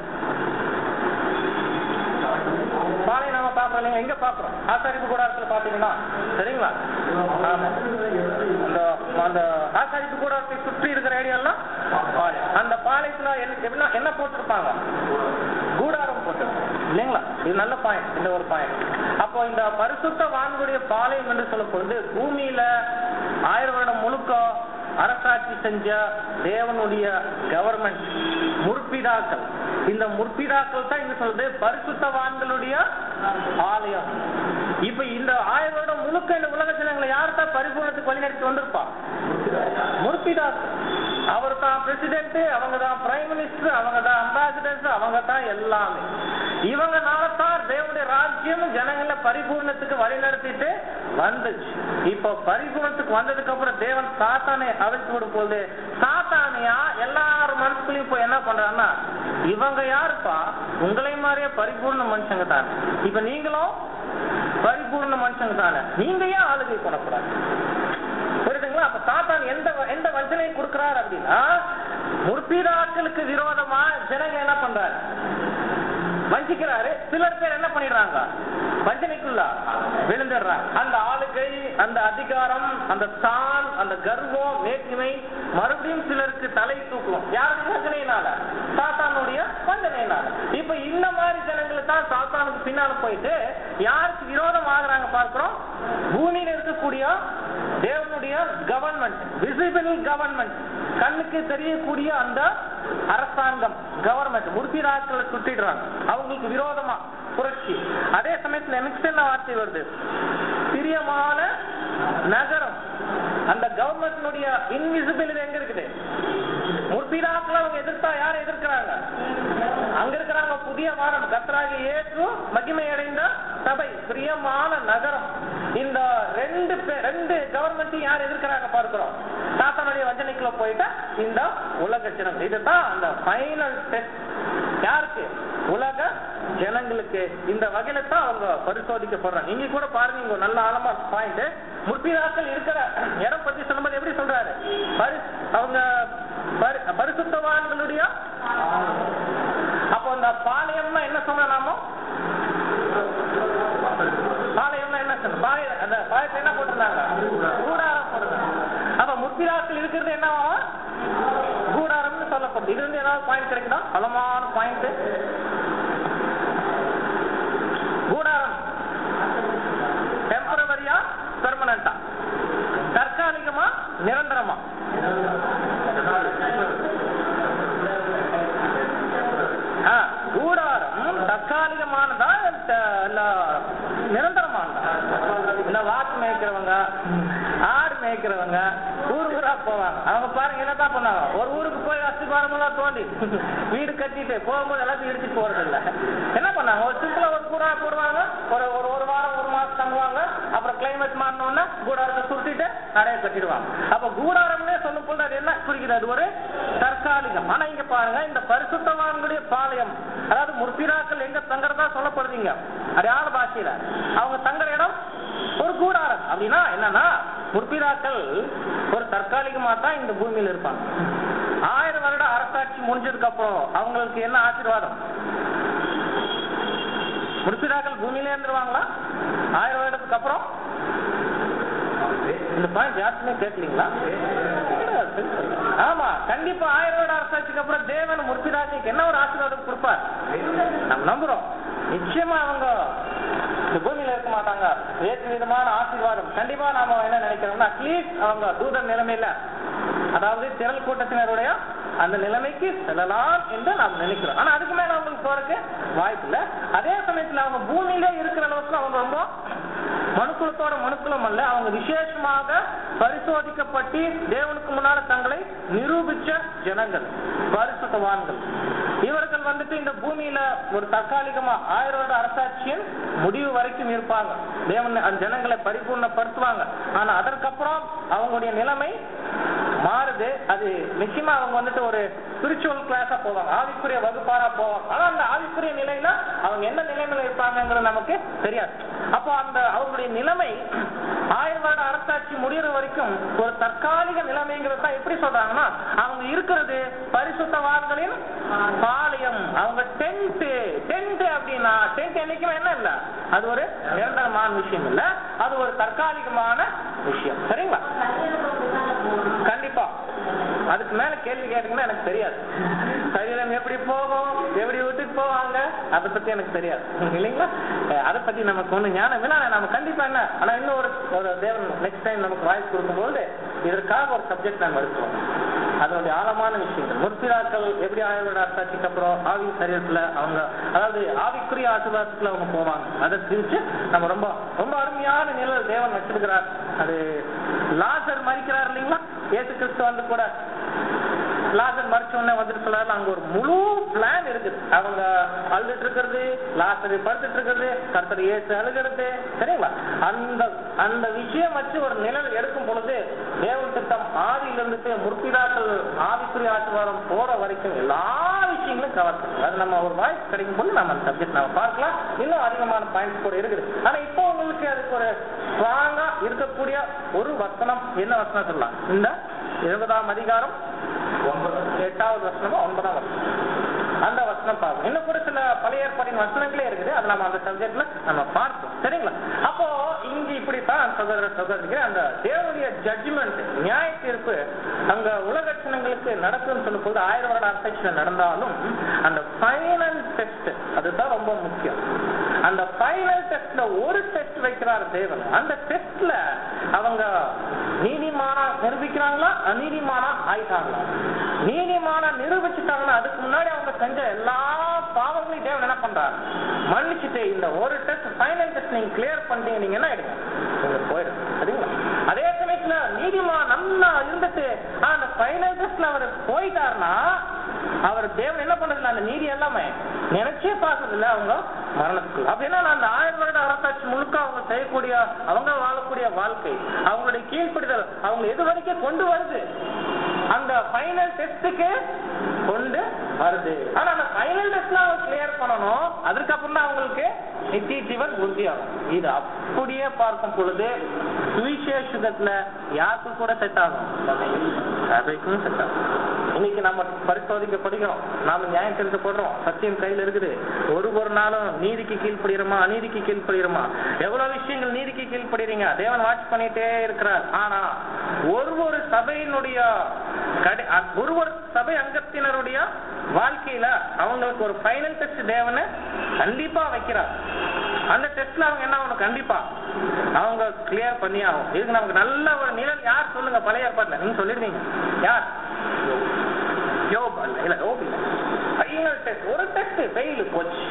பாளையம் நாம பாக்குறோம் இல்லைங்க எங்க பாக்குறோம் ஆசாரிப்பு கூடாரத்துல பாத்தீங்கன்னா சரிங்களா ஆமா. அந்த அந்த ஆசாரிப்பு கூடாரத்தை சுற்றி இருக்கிற ஏரியாலாம் பாளையம் அந்த பாளையத்துல என்ன என்ன என்ன போட்டிருப்பாங்க கூடாரம் போட்டிருப்பாங்க இல்லைங்களா இது நல்ல பாயிண்ட் இந்த ஒரு பாயிண்ட் அப்போ இந்த பரிசுத்த வான்களுடைய பாளையம் என்று சொல்லப்படுது பூமியில ஆயிரம் வருடம் முழுக்க அரசாட்சி செஞ்ச தேவனுடைய கவர்மெண்ட் முற்பிதாக்கள் இந்த முற்பிதாக்கள் தான் இங்க சொல்றது பரிசுத்தவான்களுடைய ஆலயம் இப்ப இந்த ஆயிரம் வருடம் முழுக்க இந்த உலக ஜனங்களை யார் தான் பரிபூர்ணத்துக்கு வழிநடத்தி வந்திருப்பா முற்பிதாக்கள் அவர் தான் பிரசிடென்ட் அவங்க தான் பிரைம் மினிஸ்டர் அவங்க தான் அம்பாசிடர்ஸ் அவங்க தான் எல்லாமே இவங்கனால தான் தேவனுடைய ராஜ்யம் ஜனங்களை பரிபூர்ணத்துக்கு வழிநடத்திட்டு வந்துச்சு இப்போ பரிபூரணத்துக்கு வந்ததுக்கு அப்புறம் தேவன் சாத்தானை அழைத்து விடும் போது சாத்தானியா எல்லாரும் மனசுக்குள்ளயும் இப்போ என்ன பண்றான்னா இவங்க யாருப்பா உங்களை மாதிரியே பரிபூர்ண மனுஷங்க தான் இப்ப நீங்களும் பரிபூர்ண மனுஷங்க தானே நீங்க ஏன் ஆளுகை பண்ணக்கூடாது புரியுதுங்களா அப்ப சாத்தான் எந்த எந்த வஞ்சனையை கொடுக்கிறார் அப்படின்னா முற்பிதாக்களுக்கு விரோதமா ஜனங்க என்ன பண்றாரு வஞ்சிக்கிறாரு சிலர் பேர் என்ன பண்ணிடுறாங்க வஞ்சனைக்குள்ள விழுந்துடுறாங்க அந்த ஆளுகை அந்த அதிகாரம் அந்த தான் அந்த கர்வம் மேட்டிமை மறுபடியும் சிலருக்கு தலை தூக்கும் யாருடைய வஞ்சனையினால சாத்தானுடைய வஞ்சனையினால இப்ப இந்த மாதிரி ஜனங்களுக்கு தான் சாத்தானுக்கு பின்னால போயிட்டு யாருக்கு விரோதம் ஆகுறாங்க பார்க்கிறோம் பூமியில இருக்கக்கூடிய தேவனுடைய கவர்மெண்ட் விசிபிள் கவர்மெண்ட் கண்ணுக்கு தெரியக்கூடிய அந்த அரசாங்கம் கவர்மெண்ட் முற்பிதாக்களை சுட்டிடுறாங்க அவங்களுக்கு விரோதமா புரட்சி அதே சமயத்துல நெக்ஸ்ட் என்ன வார்த்தை வருது பிரியமான நகரம் அந்த கவர்மெண்ட்னுடைய இன்விசிபிள் எங்க இருக்குது முற்பிதாக்களை அவங்க எதிர்த்தா யாரை எதிர்க்கிறாங்க அங்க இருக்கிறாங்க புதிய வாரம் கத்தராகி ஏற்று மகிமை அடைந்த சபை பிரியமான நகரம் இந்த ரெண்டு பே- ரெண்டு கவர்மெண்ட்டையும் யார் எதிர்க்கிறாங்க பார்க்கிறோம் சாத்தானுடைய வஞ்சனைக்குள்ள போயிட்டா இந்த உலக ஜனம் இதுதான் அந்த ஃபைனல் டெஸ்ட் யாருக்கு உலக ஜனங்களுக்கு இந்த வகையில தான் அவங்க பரிசோதிக்கப்படுறாங்க இங்க கூட பாருங்க இங்க ஒரு நல்ல ஆழமா பாயிண்ட் முற்பிதாக்கள் இருக்கிற இடம் பத்தி சொல்லும்போது எப்படி சொல்றாரு பரி- அவங்க பரி- பரிசுத்தவான்களுடைய அப்போ அந்த பாளையம்னா என்ன சொன்ன நாமோ பாளையம்னா என்ன சொன்ன பாளைய அந்த பாளையத்துல என்ன போட்டிருந்தாங்க கூடாரம் போட்டிருந்தாங்க அப்ப முற்பிதாக்கள் இருக்கிறது என்னவா கூடாரம்னு சொல்லப்படுது இது வந்து ஏதாவது பாயிண்ட் கிடைக்குதா பலமான பாயிண்ட் கூடாரம் டெம்பரவரியா பெர்மனண்டா தற்காலிகமா நிரந்தரமா ஆ, கூடாரம் தற்காலிகமானதா த- இல்ல நிரந்தரமானதா இந்த வாக்கு மேய்க்கிறவங்க ஆடு மேய்க்கிறவங்க ஊர் ஊரா போவாங்க அவங்க பாருங்க என்னதான் பண்ணாங்க ஒரு ஊருக்கு போய் அஸ்திபாரம் எல்லாம் தோண்டி வீடு கட்டிட்டு போகும்போது எல்லாத்தையும் இடிச்சுட்டு போறது இல்ல என்ன பண்ணாங்க ஒரு சிம்பிளா ஒரு கூடா போடுவாங்க ஒரு ஒரு ஒரு வாரம் ஒரு மாசம் தங்குவாங்க அப்புறம் கிளைமேட் மாறினோடனே கூடாரத்தை சுட்டிட்டு நடைய கட்டிடுவாங்க அப்ப கூடாரம்னே சொல்லும் போது அது என்ன குறிக்கிறது அது ஒரு தற்காலிகம் ஆனா இங்க பாருங்க இந்த பரிசுத்தவான்களுடைய பாளையம் அதாவது முற்பிராக்கள் எங்க தங்குறதா சொல்லப்படுறீங்க அடையாள பாஷையில அவங்க தங்குற இடம் ஒரு கூடாரம் அப்படின்னா என்னன்னா முற்பிதாக்கள் ஒரு தற்காலிகமா தான் இந்த பூமியில இருப்பாங்க ஆயிரம் வருட அரசாட்சி முடிஞ்சதுக்கு அப்புறம் அவங்களுக்கு என்ன ஆசீர்வாதம் முற்பிதாக்கள் பூமியிலே இருந்துருவாங்களா ஆயிரம் வருடத்துக்கு அப்புறம் இந்த பாயிண்ட் யாருக்குமே கேட்கலீங்களா ஆமா கண்டிப்பா ஆயிரம் வருட அரசாட்சிக்கு அப்புறம் தேவன் முற்பிதாக்களுக்கு என்ன ஒரு ஆசீர்வாதம் கொடுப்பார் நம்ம நம்புறோம் நிச்சயமா அவங்க இந்த பூமியில இருக்க மாட்டாங்க வேற்று விதமான ஆசீர்வாதம் கண்டிப்பா நாம என்ன நினைக்கிறோம்னா அட்லீஸ்ட் அவங்க தூதர் நிலைமையில அதாவது திரள் கூட்டத்தினருடைய அந்த நிலைமைக்கு செல்லலாம் என்று நாம் நினைக்கிறோம் ஆனா அதுக்கு மேல அவங்களுக்கு போறதுக்கு வாய்ப்பு இல்ல அதே சமயத்துல அவங்க பூமியிலே இருக்கிற அளவுக்கு அவங்க ரொம்ப மனுக்குலத்தோட மனுக்குலம் அல்ல அவங்க விசேஷமாக பரிசோதிக்கப்பட்டு தேவனுக்கு முன்னால தங்களை நிரூபிச்ச ஜனங்கள் பரிசுத்தவான்கள் இவர்கள் வந்துட்டு இந்த பூமியில ஒரு தற்காலிகமா ஆயிரம் வருட அரசாட்சியின் முடிவு வரைக்கும் இருப்பாங்க தேவன் அந்த ஜனங்களை பரிபூர்ணப்படுத்துவாங்க ஆனா அதற்கப்புறம் அவங்களுடைய நிலைமை மாறுது அது நிச்சயமா அவங்க வந்துட்டு ஒரு ஸ்பிரிச்சுவல் கிளாஸா போவாங்க ஆவிக்குரிய வகுப்பாரா போவாங்க ஆனா அந்த ஆவிக்குரிய நிலையில அவங்க என்ன நிலைமையில இருப்பாங்கங்கிறது நமக்கு தெரியாது அப்போ அந்த அவங்களுடைய நிலைமை ஆயிரம் வருட அரசாட்சி முடியற வரைக்கும் ஒரு தற்காலிக நிலைமைங்கிறது தான் எப்படி சொல்றாங்கன்னா அவங்க இருக்கிறது பரிசுத்தவான்களின் பாளையம் அவங்க டென்ட் டென்ட் அப்படின்னா டென்ட் என்னைக்குமே என்ன இல்ல அது ஒரு நிரந்தரமான விஷயம் இல்ல அது ஒரு தற்காலிகமான விஷயம் சரிங்களா கண்டிப்பா அதுக்கு மேல கேள்வி கேட்டீங்கன்னா எனக்கு தெரியாது சரீரம் எப்படி போகும் எப்படி விட்டுட்டு போவாங்க அதை பத்தி எனக்கு தெரியாது இல்லைங்களா அஹ் அதை பத்தி நமக்கு ஒண்ணு ஞானம் இல்லை ஆனா நம்ம கண்டிப்பா என்ன ஆனா இன்னும் ஒரு ஒரு தேவன் நெக்ஸ்ட் டைம் நமக்கு வாய்ப்பு கொடுக்கும்போது இதற்காக ஒரு சப்ஜெக்ட் நாங்க எடுத்துவோம் அதனுடைய ஆழமான விஷயங்கள் முற்பிதாக்கள் எப்படி ஆயுர்வேத அரசாட்சிக்கு அப்புறம் ஆவி சரீரத்துல அவங்க அதாவது ஆவிக்குரிய ஆசீர்வாதத்துல அவங்க போவாங்க அதை பிரிச்சு நம்ம ரொம்ப ரொம்ப அருமையான நிலையில் தேவன் வச்சிருக்கிறார் அது லாசர் மறிக்கிறார் இல்லைங்களா ஏசு கிறிஸ்து வந்து கூட லாசர் மறிச்ச உடனே வந்துட்டு சொல்றாரு அங்க ஒரு முழு பிளான் இருக்குது அவங்க அழுதுட்டு இருக்கிறது லாஸ்டர் படுத்துட்டு இருக்கிறது கர்த்தர் ஏசு அழுகிறது சரிங்களா அந்த அந்த விஷயம் வச்சு ஒரு நிழல் எடுக்கும் பொழுது தேவன் திட்டம் ஆதியில இருந்துட்டு முற்பிதாக்கள் ஆவிக்குரிய ஆசீர்வாதம் போற வரைக்கும் எல்லா விஷயங்களும் கவர் பண்ணும் அது நம்ம ஒரு வாய்ஸ் கிடைக்கும் போது நம்ம அந்த சப்ஜெக்ட் நம்ம பார்க்கலாம் இன்னும் அதிகமான பாயிண்ட்ஸ் கூட இருக்குது ஆனா இப்போ உங்களுக்கு அதுக்கு ஒரு ஸ்ட்ராங்கா இருக்கக்கூடிய ஒரு வசனம் என்ன வசனம் சொல்லலாம் இந்த இருபதாம் அதிகாரம் எட்டாவது வசனமா ஒன்பதாம் வசனம் அந்த வசனம் பார்க்கணும் இன்னும் கூட சில பழைய ஏற்பாட்டின் வசனங்களே இருக்குது அது நம்ம அந்த சப்ஜெக்ட்ல நம்ம பார்ப்போம் சரிங்களா அப்போ இங்க இப்படித்தான் சகோதர சகோதரிக்கு அந்த தேவனுடைய ஜட்ஜ்மெண்ட் நியாய தீர்ப்பு அங்க உலக ஜனங்களுக்கு நடக்கும்னு சொல்லும் போது ஆயிரம் வருட அரசாட்சியில் நடந்தாலும் அந்த ஃபைனல் டெஸ்ட் அதுதான் ரொம்ப முக்கியம் அந்த ஃபைனல் டெஸ்ட்ல ஒரு டெஸ்ட் வைக்கிறார் தேவன் அந்த டெஸ்ட்ல அவங்க நீதிமானா நிரூபிக்கிறாங்களா அநீதிமானா ஆயிட்டாங்களா நீதிமானா நிரூபிச்சுட்டாங்கன்னா அதுக்கு முன்னாடி அவங்க செஞ்ச எல்லா பாவங்களையும் தேவன் என்ன பண்றாரு மன்னிச்சுட்டு இந்த ஒரு டெஸ்ட் ஃபைனல் டெஸ்ட் நீங்க கிளியர் பண்ணிட்டீங்க நீங்க என்ன ஆயிடுங்க நீங்க போயிடும் சரிங்களா அதே சமயத்துல நீதிமா நல்லா இருந்துட்டு ஆ, அந்த ஃபைனல் டெஸ்ட்ல அவர் போயிட்டாருன்னா அவர் தேவன் என்ன பண்றதுல அந்த நீதி எல்லாமே நினைச்சே பார்க்கறது இல்ல அவங்க மரணத்துக்கு அப்படின்னா அந்த ஆயிரம் வருட அரசாட்சி முழுக்க அவங்க செய்யக்கூடிய அவங்க வாழக்கூடிய வாழ்க்கை அவங்களுடைய கீழ்ப்படிதல் அவங்க எது வரைக்கும் கொண்டு வருது அந்த ஃபைனல் டெஸ்ட்டுக்கு கொண்டு வருது ஆனா அந்த ஃபைனல் டெஸ்ட்ல அவங்க கிளியர் பண்ணணும் அதுக்கப்புறம் தான் அவங்களுக்கு நித்திய ஜீவன் உறுதியாகும் இது அப்படியே பார்க்கும் பொழுது சுவிசேஷத்துல யாருக்கு கூட செட் ஆகும் சபைக்கும் செட் ஆகும் இன்னைக்கு நம்ம பரிசோதிக்க படிக்கிறோம் நாம நியாயம் தெரிஞ்சப்படுறோம் சத்தியம் கையில இருக்குது ஒரு ஒரு நாளும் நீதிக்கு கீழ்ப்படுகிறோமா அநீதிக்கு கீழ்ப்படுகிறோமா எவ்வளவு விஷயங்கள் நீதிக்கு கீழ்ப்படுறீங்க தேவன் வாட்ச் பண்ணிட்டே இருக்கிறார் ஆனா ஒரு ஒரு சபையினுடைய கடை அ- ஒரு ஒரு சபை அங்கத்தினருடைய வாழ்க்கையில அவங்களுக்கு ஒரு ஃபைனல் டெஸ்ட் தேவனை கண்டிப்பா வைக்கிறார் அந்த டெஸ்ட்ல அவங்க என்ன ஆகணும் கண்டிப்பா அவங்க கிளியர் பண்ணி ஆகும் இதுக்கு நமக்கு நல்ல ஒரு நிழல் யார் சொல்லுங்க பழைய ஏற்பாட்டுல நீங்க சொல்லிடுவீங்க யார் யோப் அல்ல இல்ல யோப் இல்ல ஃபைனல் டெஸ்ட் ஒரு டெஸ்ட் ஃபெயில் போச்சு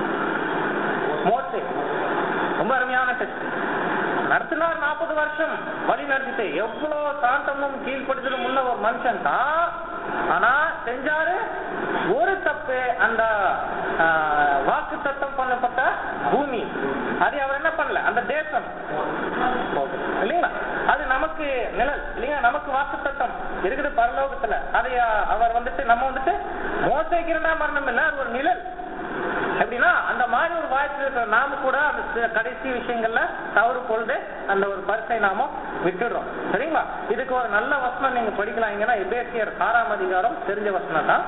மோசே ரொம்ப அருமையான டெஸ்ட் நடத்தினார் நாற்பது வருஷம் வழி நடத்திட்டு எவ்வளவு சாந்தமும் கீழ்ப்படுத்தலும் உள்ள ஒரு மனுஷன் தான் ஆனா செஞ்சாரு ஒரு தப்பு அந்த வாக்கு தத்தம் பண்ணப்பட்ட பூமி அது அவர் என்ன பண்ணல அந்த தேசம் இல்லைங்களா அது நமக்கு நிழல் இல்லைங்களா நமக்கு வாக்கு தத்தம் இருக்குது பரலோகத்துல அதை அஹ், அவர் வந்துட்டு நம்ம வந்துட்டு மோசைக்கிறனா மரணம் இல்ல அது ஒரு நிழல் எப்படின்னா அந்த மாதிரி ஒரு வாய்ப்பு இருக்கிற நாம கூட அந்த சி- கடைசி விஷயங்கள்ல தவறு பொழுது அந்த ஒரு பரிசை நாம விட்டுடுறோம் சரிங்களா இதுக்கு ஒரு நல்ல வசனம் நீங்க படிக்கலாம் எங்கன்னா எபேசியர் ஆறாம் அதிகாரம் தெரிஞ்ச வசனம் தான்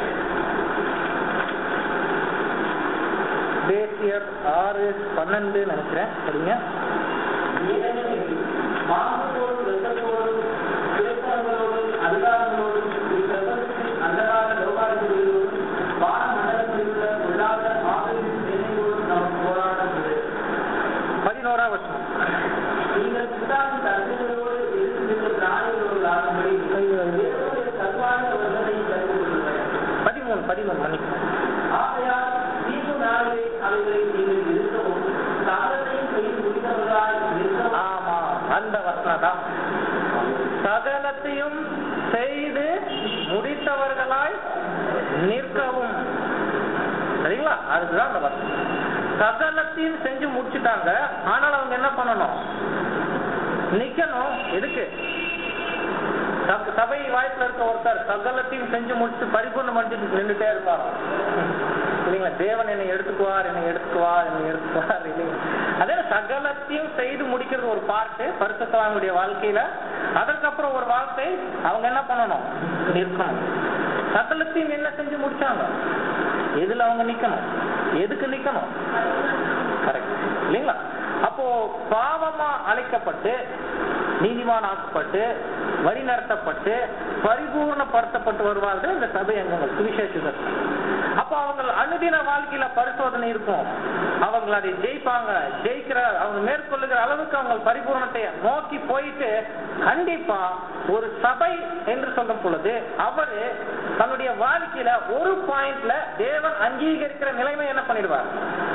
எபேசியர் ஆறு பன்னெண்டு நினைக்கிறேன் படிங்க ஏனெனில் மாம்சத்தோடும் இரத்தத்தோடும் பேசுகிறவர்களோடும் அதிகாரங்களோடும் இப்பிரபஞ்சத்தின் அந்தகார லோகாதிபதிகளோடும் வானமண்டலத்தில் உள்ள பொல்லாத ஆவியின் சேனைகளோடும் நமக்கு போராட்டம் உண்டு. பதினோராம் வசனம் நீங்கள் பிதாவின் தந்தைகளோடு எதிர்த்து நின்ற பிராணிகளோடாகும்படி தேவனுடைய சர்வான வல்லமை கருதி கொள்ளுங்கள். பதிமூணு பதிமூணு மன்னிக்கணும் ஆகையால் தீர்ப்பு நாளிலே அவைகளை நீங்கள் நிறுத்தவும் சகலத்தையும் செய்து முடித்தவர்களாய் நிற்கவும் ஆமா அந்த வசனம் தான் சகலத்தையும் செய்து முடித்தவர்களாய் நிற்கவும் சரிங்களா அதுதான் அந்த வசனம் சகலத்தையும் செஞ்சு முடிச்சுட்டாங்க ஆனால் அவங்க என்ன பண்ணணும் நிக்கணும் எதுக்கு சப- சபை வாய்ப்புல இருக்க ஒருத்தர் சகலத்தையும் செஞ்சு முடிச்சு பரிபூர்ணம் பண்ணிட்டு நின்றுட்டே இருப்பார் இல்லைங்களா தேவன் என்னை எடுத்துக்குவார் என்னை எடுத்துக்குவார் என்னை எடுத்துக்குவார் இல்லைங்களா அதே சகலத்தையும் செய்து முடிக்கிறது ஒரு பார்ட்டு பரிசுத்தவாங்களுடைய வாழ்க்கையில அதற்கப்புறம் ஒரு வாழ்க்கை அவங்க என்ன பண்ணணும் நிற்கணும் சகலத்தையும் என்ன செஞ்சு முடிச்சாங்க எதுல அவங்க நிக்கணும் எதுக்கு நிக்கணும் கரெக்ட் இல்லைங்களா அப்போ பாவமா அழைக்கப்பட்டு நீதிமான் ஆக்கப்பட்டு வழி நடத்தப்பட்டு பரிபூர்ணப்படுத்தப்பட்டு வருவார்கள் இந்த சபை அங்கங்கள் சுவிசேஷகர் அப்போ அவங்க அனுதின வாழ்க்கையில பரிசோதனை இருக்கும் அவங்க அதை ஜெயிப்பாங்க ஜெயிக்கிற அவங்க மேற்கொள்ளுகிற அளவுக்கு அவங்க பரிபூரணத்தை நோக்கி போயிட்டு கண்டிப்பா ஒரு சபை என்று சொல்லும் பொழுது அவரு தன்னுடைய வாழ்க்கையில ஒரு பாயிண்ட்ல தேவன் அங்கீகரிக்கிற நிலைமை என்ன பண்ணிடுவார்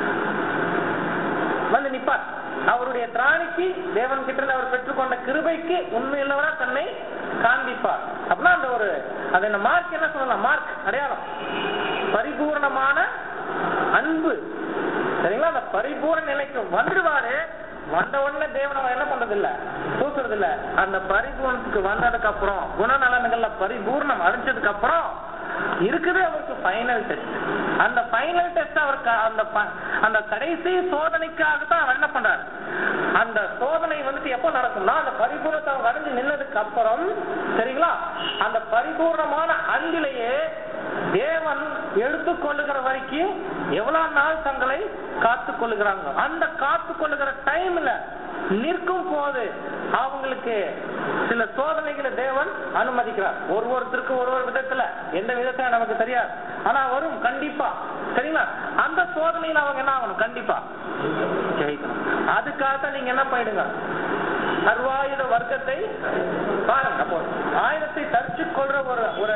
வந்து நிப்பார் அவருடைய திராணிக்கு தேவன் கிட்ட இருந்து அவர் பெற்றுக்கொண்ட கிருபைக்கு உண்மையுள்ளவரா தன்னை காண்பிப்பார் அப்படின்னா அந்த ஒரு அது என்ன மார்க் என்ன சொல்லலாம் மார்க் அடையாளம் பரிபூர்ணமான அன்பு சரிங்களா அந்த பரிபூர்ண நிலைக்கு வந்துடுவாரு வந்த உடனே தேவன் அவன் என்ன பண்றது இல்ல தூக்குறது இல்ல அந்த பரிபூர்ணத்துக்கு வந்ததுக்கு அப்புறம் குணநலன்கள்ல பரிபூர்ணம் அடைஞ்சதுக்கு அப்புறம் இருக்குது அவருக்கு ஃபைனல் டெஸ்ட் அந்த ஃபைனல் டெஸ்ட் அவருக்கு அந்த ப- அந்த கடைசி சோதனைக்காக தான் அவர் என்ன பண்றாரு அந்த சோதனை வந்துட்டு எப்போ நடக்கும்னா அந்த பரிபூர்ணத்தை அவங்க அடைஞ்சு நின்னதுக்கு அப்புறம் சரிங்களா அந்த பரிபூர்ணமான அன்பிலேயே தேவன் எடுத்துக்கொள்ளுகிற வரைக்கும் எவ்வளவு நாள் தங்களை காத்து கொள்ளுகிறாங்க அந்த காத்து கொள்ளுகிற டைம்ல நிற்கும் போது அவங்களுக்கு சில சோதனைகளை தேவன் அனுமதிக்கிறார் ஒரு ஒருத்தருக்கு ஒரு ஒரு விதத்துல எந்த விதத்துல நமக்கு தெரியாது ஆனா வரும் கண்டிப்பா சரிங்களா அந்த சோதனையில அவங்க என்ன ஆகணும் கண்டிப்பா ஜெயிக்கணும் அதுக்காக தான் நீங்க என்ன பண்ணிடுங்க சர்வாயுத வர்க்கத்தை பாருங்க அப்போ ஆயுதத்தை தரிச்சு கொள்ற ஒரு ஒரு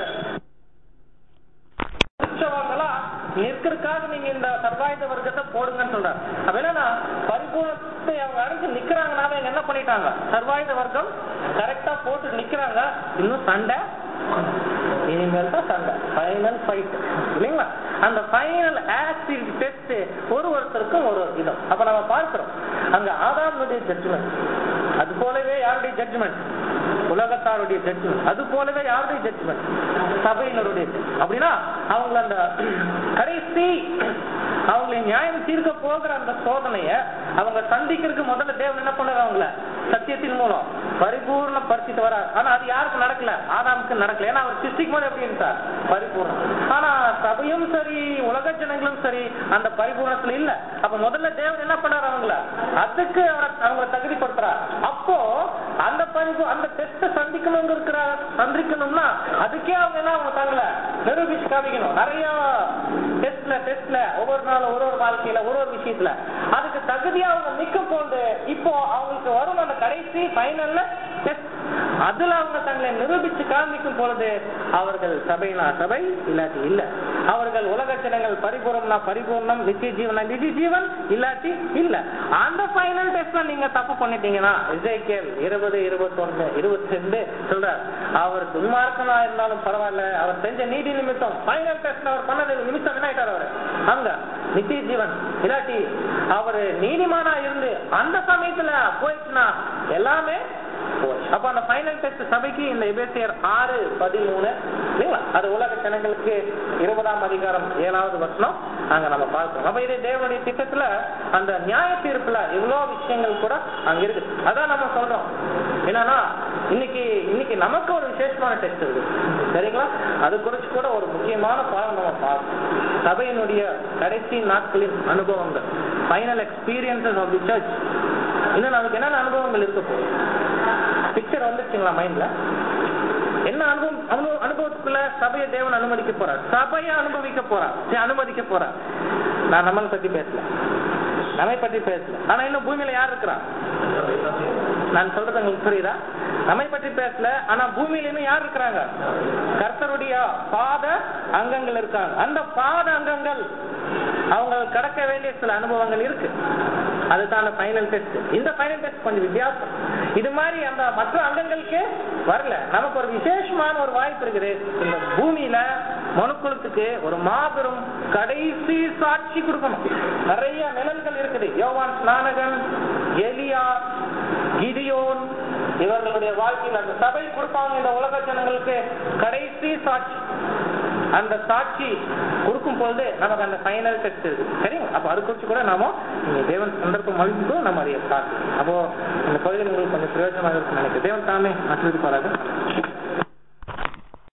உற்சவங்களா நிற்கிறதுக்காக நீங்க இந்த சர்வாயுத வர்க்கத்தை போடுங்கன்னு சொல்றாங்க அப்ப என்னன்னா பரிபூர்ணத்தை அவங்க அடைஞ்சு நிக்கிறாங்கனால இவங்க என்ன பண்ணிட்டாங்க சர்வாயுத வர்க்கம் கரெக்டா போட்டு நிக்கிறாங்க இன்னும் சண்டை இனிமேல் தான் சண்டை ஃபைனல் ஃபைட் இல்லைங்களா அந்த ஃபைனல் ஆக்டிவ் டெஸ்ட் ஒரு ஒருத்தருக்கும் ஒரு ஒரு விதம் அப்ப நம்ம பார்க்கிறோம் அங்க ஆதாமுடைய ஜட்ஜ்மெண்ட் அது போலவே யாருடைய ஜட்ஜ்மெண்ட் உலகத்தாருடைய ஜட்ஜ்மெண்ட் அது போலவே யாருடைய ஜட்ஜ்மெண்ட் சபையினருடைய judgment. அப்படின்னா அவங்க அந்த கடைசி அவங்களை நியாயம் தீர்க்க போகிற அந்த சோதனைய அவங்க சந்திக்கிறதுக்கு முதல்ல தேவன் என்ன பண்ணாரு அவங்கள சத்தியத்தின் மூலம் பரிபூர்ண பரிசுத்து வரார் ஆனா அது யாருக்கு நடக்கல ஆதாமுக்கு நடக்கல ஏன்னா அவர் சிருஷ்டிக்கும் போது எப்படி இருந்தார் பரிபூர்ணம் ஆனா சபையும் சரி உலக ஜனங்களும் சரி அந்த பரிபூர்ணத்துல இல்ல அப்ப முதல்ல தேவன் என்ன பண்ணாரு அவங்கள அதுக்கு அவரை அவங்களை தகுதிப்படுத்துறார் அப்போ அந்த பரிபு அந்த டெஸ்ட சந்திக்கணுங்க இருக்கிற சந்திக்கணும்னா அதுக்கே அவங்க என்ன அவங்க தங்களை நிரூபிச்சு காமிக்கணும் நிறைய டெஸ்ட்ல டெஸ்ட்ல ஒவ்வொரு நாளும் ஒரு ஒரு வாழ்க்கையில ஒரு ஒரு விஷயத்துல அதுக்கு தகுதியா அவங்க நிக்கும் போது இப்போ அவங்களுக்கு வரும் அந்த கடைசி ஃபைனல்ல டெஸ்ட் அதுல அவங்க தங்களை நிரூபிச்சு காண்பிக்கும் பொழுது அவர்கள் சபைனா சபை இல்லாட்டி இல்ல அவர்கள் உலக ஜனங்கள் பரிபூர்ணம்னா பரிபூர்ணம் நித்திய ஜீவனா நித்திய ஜீவன் இல்லாட்டி இல்ல அந்த ஃபைனல் டெஸ்ட்ல நீங்க தப்பு பண்ணிட்டீங்கன்னா இசைக்கேல் இருபது இருபத்தொன்னு இருபத்தி ரெண்டு சொல்றார் அவர் துன்மார்க்கனா இருந்தாலும் பரவாயில்ல அவர் செஞ்ச நீதி நிமித்தம் ஃபைனல் டெஸ்ட் அவர் பண்ணது நிமித்தம் என்ன ஆயிட்டார் அவர் அங்க நித்திய ஜீவன் இல்லாட்டி அவரு நீதிமானா இருந்து அந்த சமயத்துல போயிட்டுனா எல்லாமே போச்சு. அப்ப அந்த ஃபைனல் டெஸ்ட் சபைக்கு இந்த எபேசியர் ஆறு பதிமூணு இல்லைங்களா அது உலக ஜனங்களுக்கு இருபதாம் அதிகாரம் ஏழாவது வசனம் அங்க நம்ம பார்க்கிறோம் அப்ப இது தேவனுடைய திட்டத்துல அந்த நியாய தீர்ப்புல இவ்வளவு விஷயங்கள் கூட அங்க இருக்கு அதான் நம்ம சொல்றோம் என்னன்னா இன்னைக்கு இன்னைக்கு நமக்கு ஒரு விசேஷமான டெஸ்ட் இருக்கு சரிங்களா அது குறிச்சு கூட ஒரு முக்கியமான பாடம் நம்ம பார்க்கணும் சபையினுடைய கடைசி நாட்களின் அனுபவங்கள் final experiences of the church இன்னும் நமக்கு என்னென்ன அனுபவங்கள் இருக்க போகுது பிக்சர் வந்துச்சுங்களா மைண்ட்ல என்ன அனுபவம் அனுபவம் அனுபவத்துக்குள்ள சபையை தேவன் அனுமதிக்க போறார் சபையை அனுபவிக்க போறார் சரி, அனுமதிக்க போறார் நான் நம்மளை பத்தி பேசல நம்மை பத்தி பேசல ஆனா இன்னும் பூமியில யார் இருக்கிறா நான் சொல்றது உங்களுக்கு புரியுதா நம்மை பற்றி பேசல ஆனா பூமியில இன்னும் யார் இருக்கிறாங்க கர்த்தருடைய பாத அங்கங்கள் இருக்காங்க அந்த பாத அங்கங்கள் அவங்க கடக்க வேண்டிய சில அனுபவங்கள் இருக்கு அதுதான் அந்த ஃபைனல் டெஸ்ட் இந்த ஃபைனல் டெஸ்ட் கொஞ்சம் வித்தியாசம் இது மாதிரி அந்த மற்ற அங்கங்களுக்கு வரல நமக்கு ஒரு விசேஷமான ஒரு வாய்ப்பு இருக்குது இந்த பூமியில மனுக்குலத்துக்கு ஒரு மாபெரும் கடைசி சாட்சி கொடுக்கணும் நிறைய நிழல்கள் இருக்குது யோவான் ஸ்நானகன் எலியா கிதியோன் இவர்களுடைய வாழ்க்கையில் அந்த சபை கொடுப்பாங்க இந்த உலக ஜனங்களுக்கு கடைசி சாட்சி அந்த சாட்சி கொடுக்கும் பொழுது நமக்கு அந்த ஃபைனல் டெஸ்ட் இருக்கு சரிங்களா அப்போ அது குறித்து கூட நாம இங்க தேவன் சந்தர்ப்பம் அளிக்கும் நம்ம அதை பார்க்கணும் அப்போ இந்த பகுதியில் உங்களுக்கு கொஞ்சம் பிரயோஜனமாக இருக்கும்னு நினைக்கிறேன் தேவன் தாமே ஆசிரியப்பாராக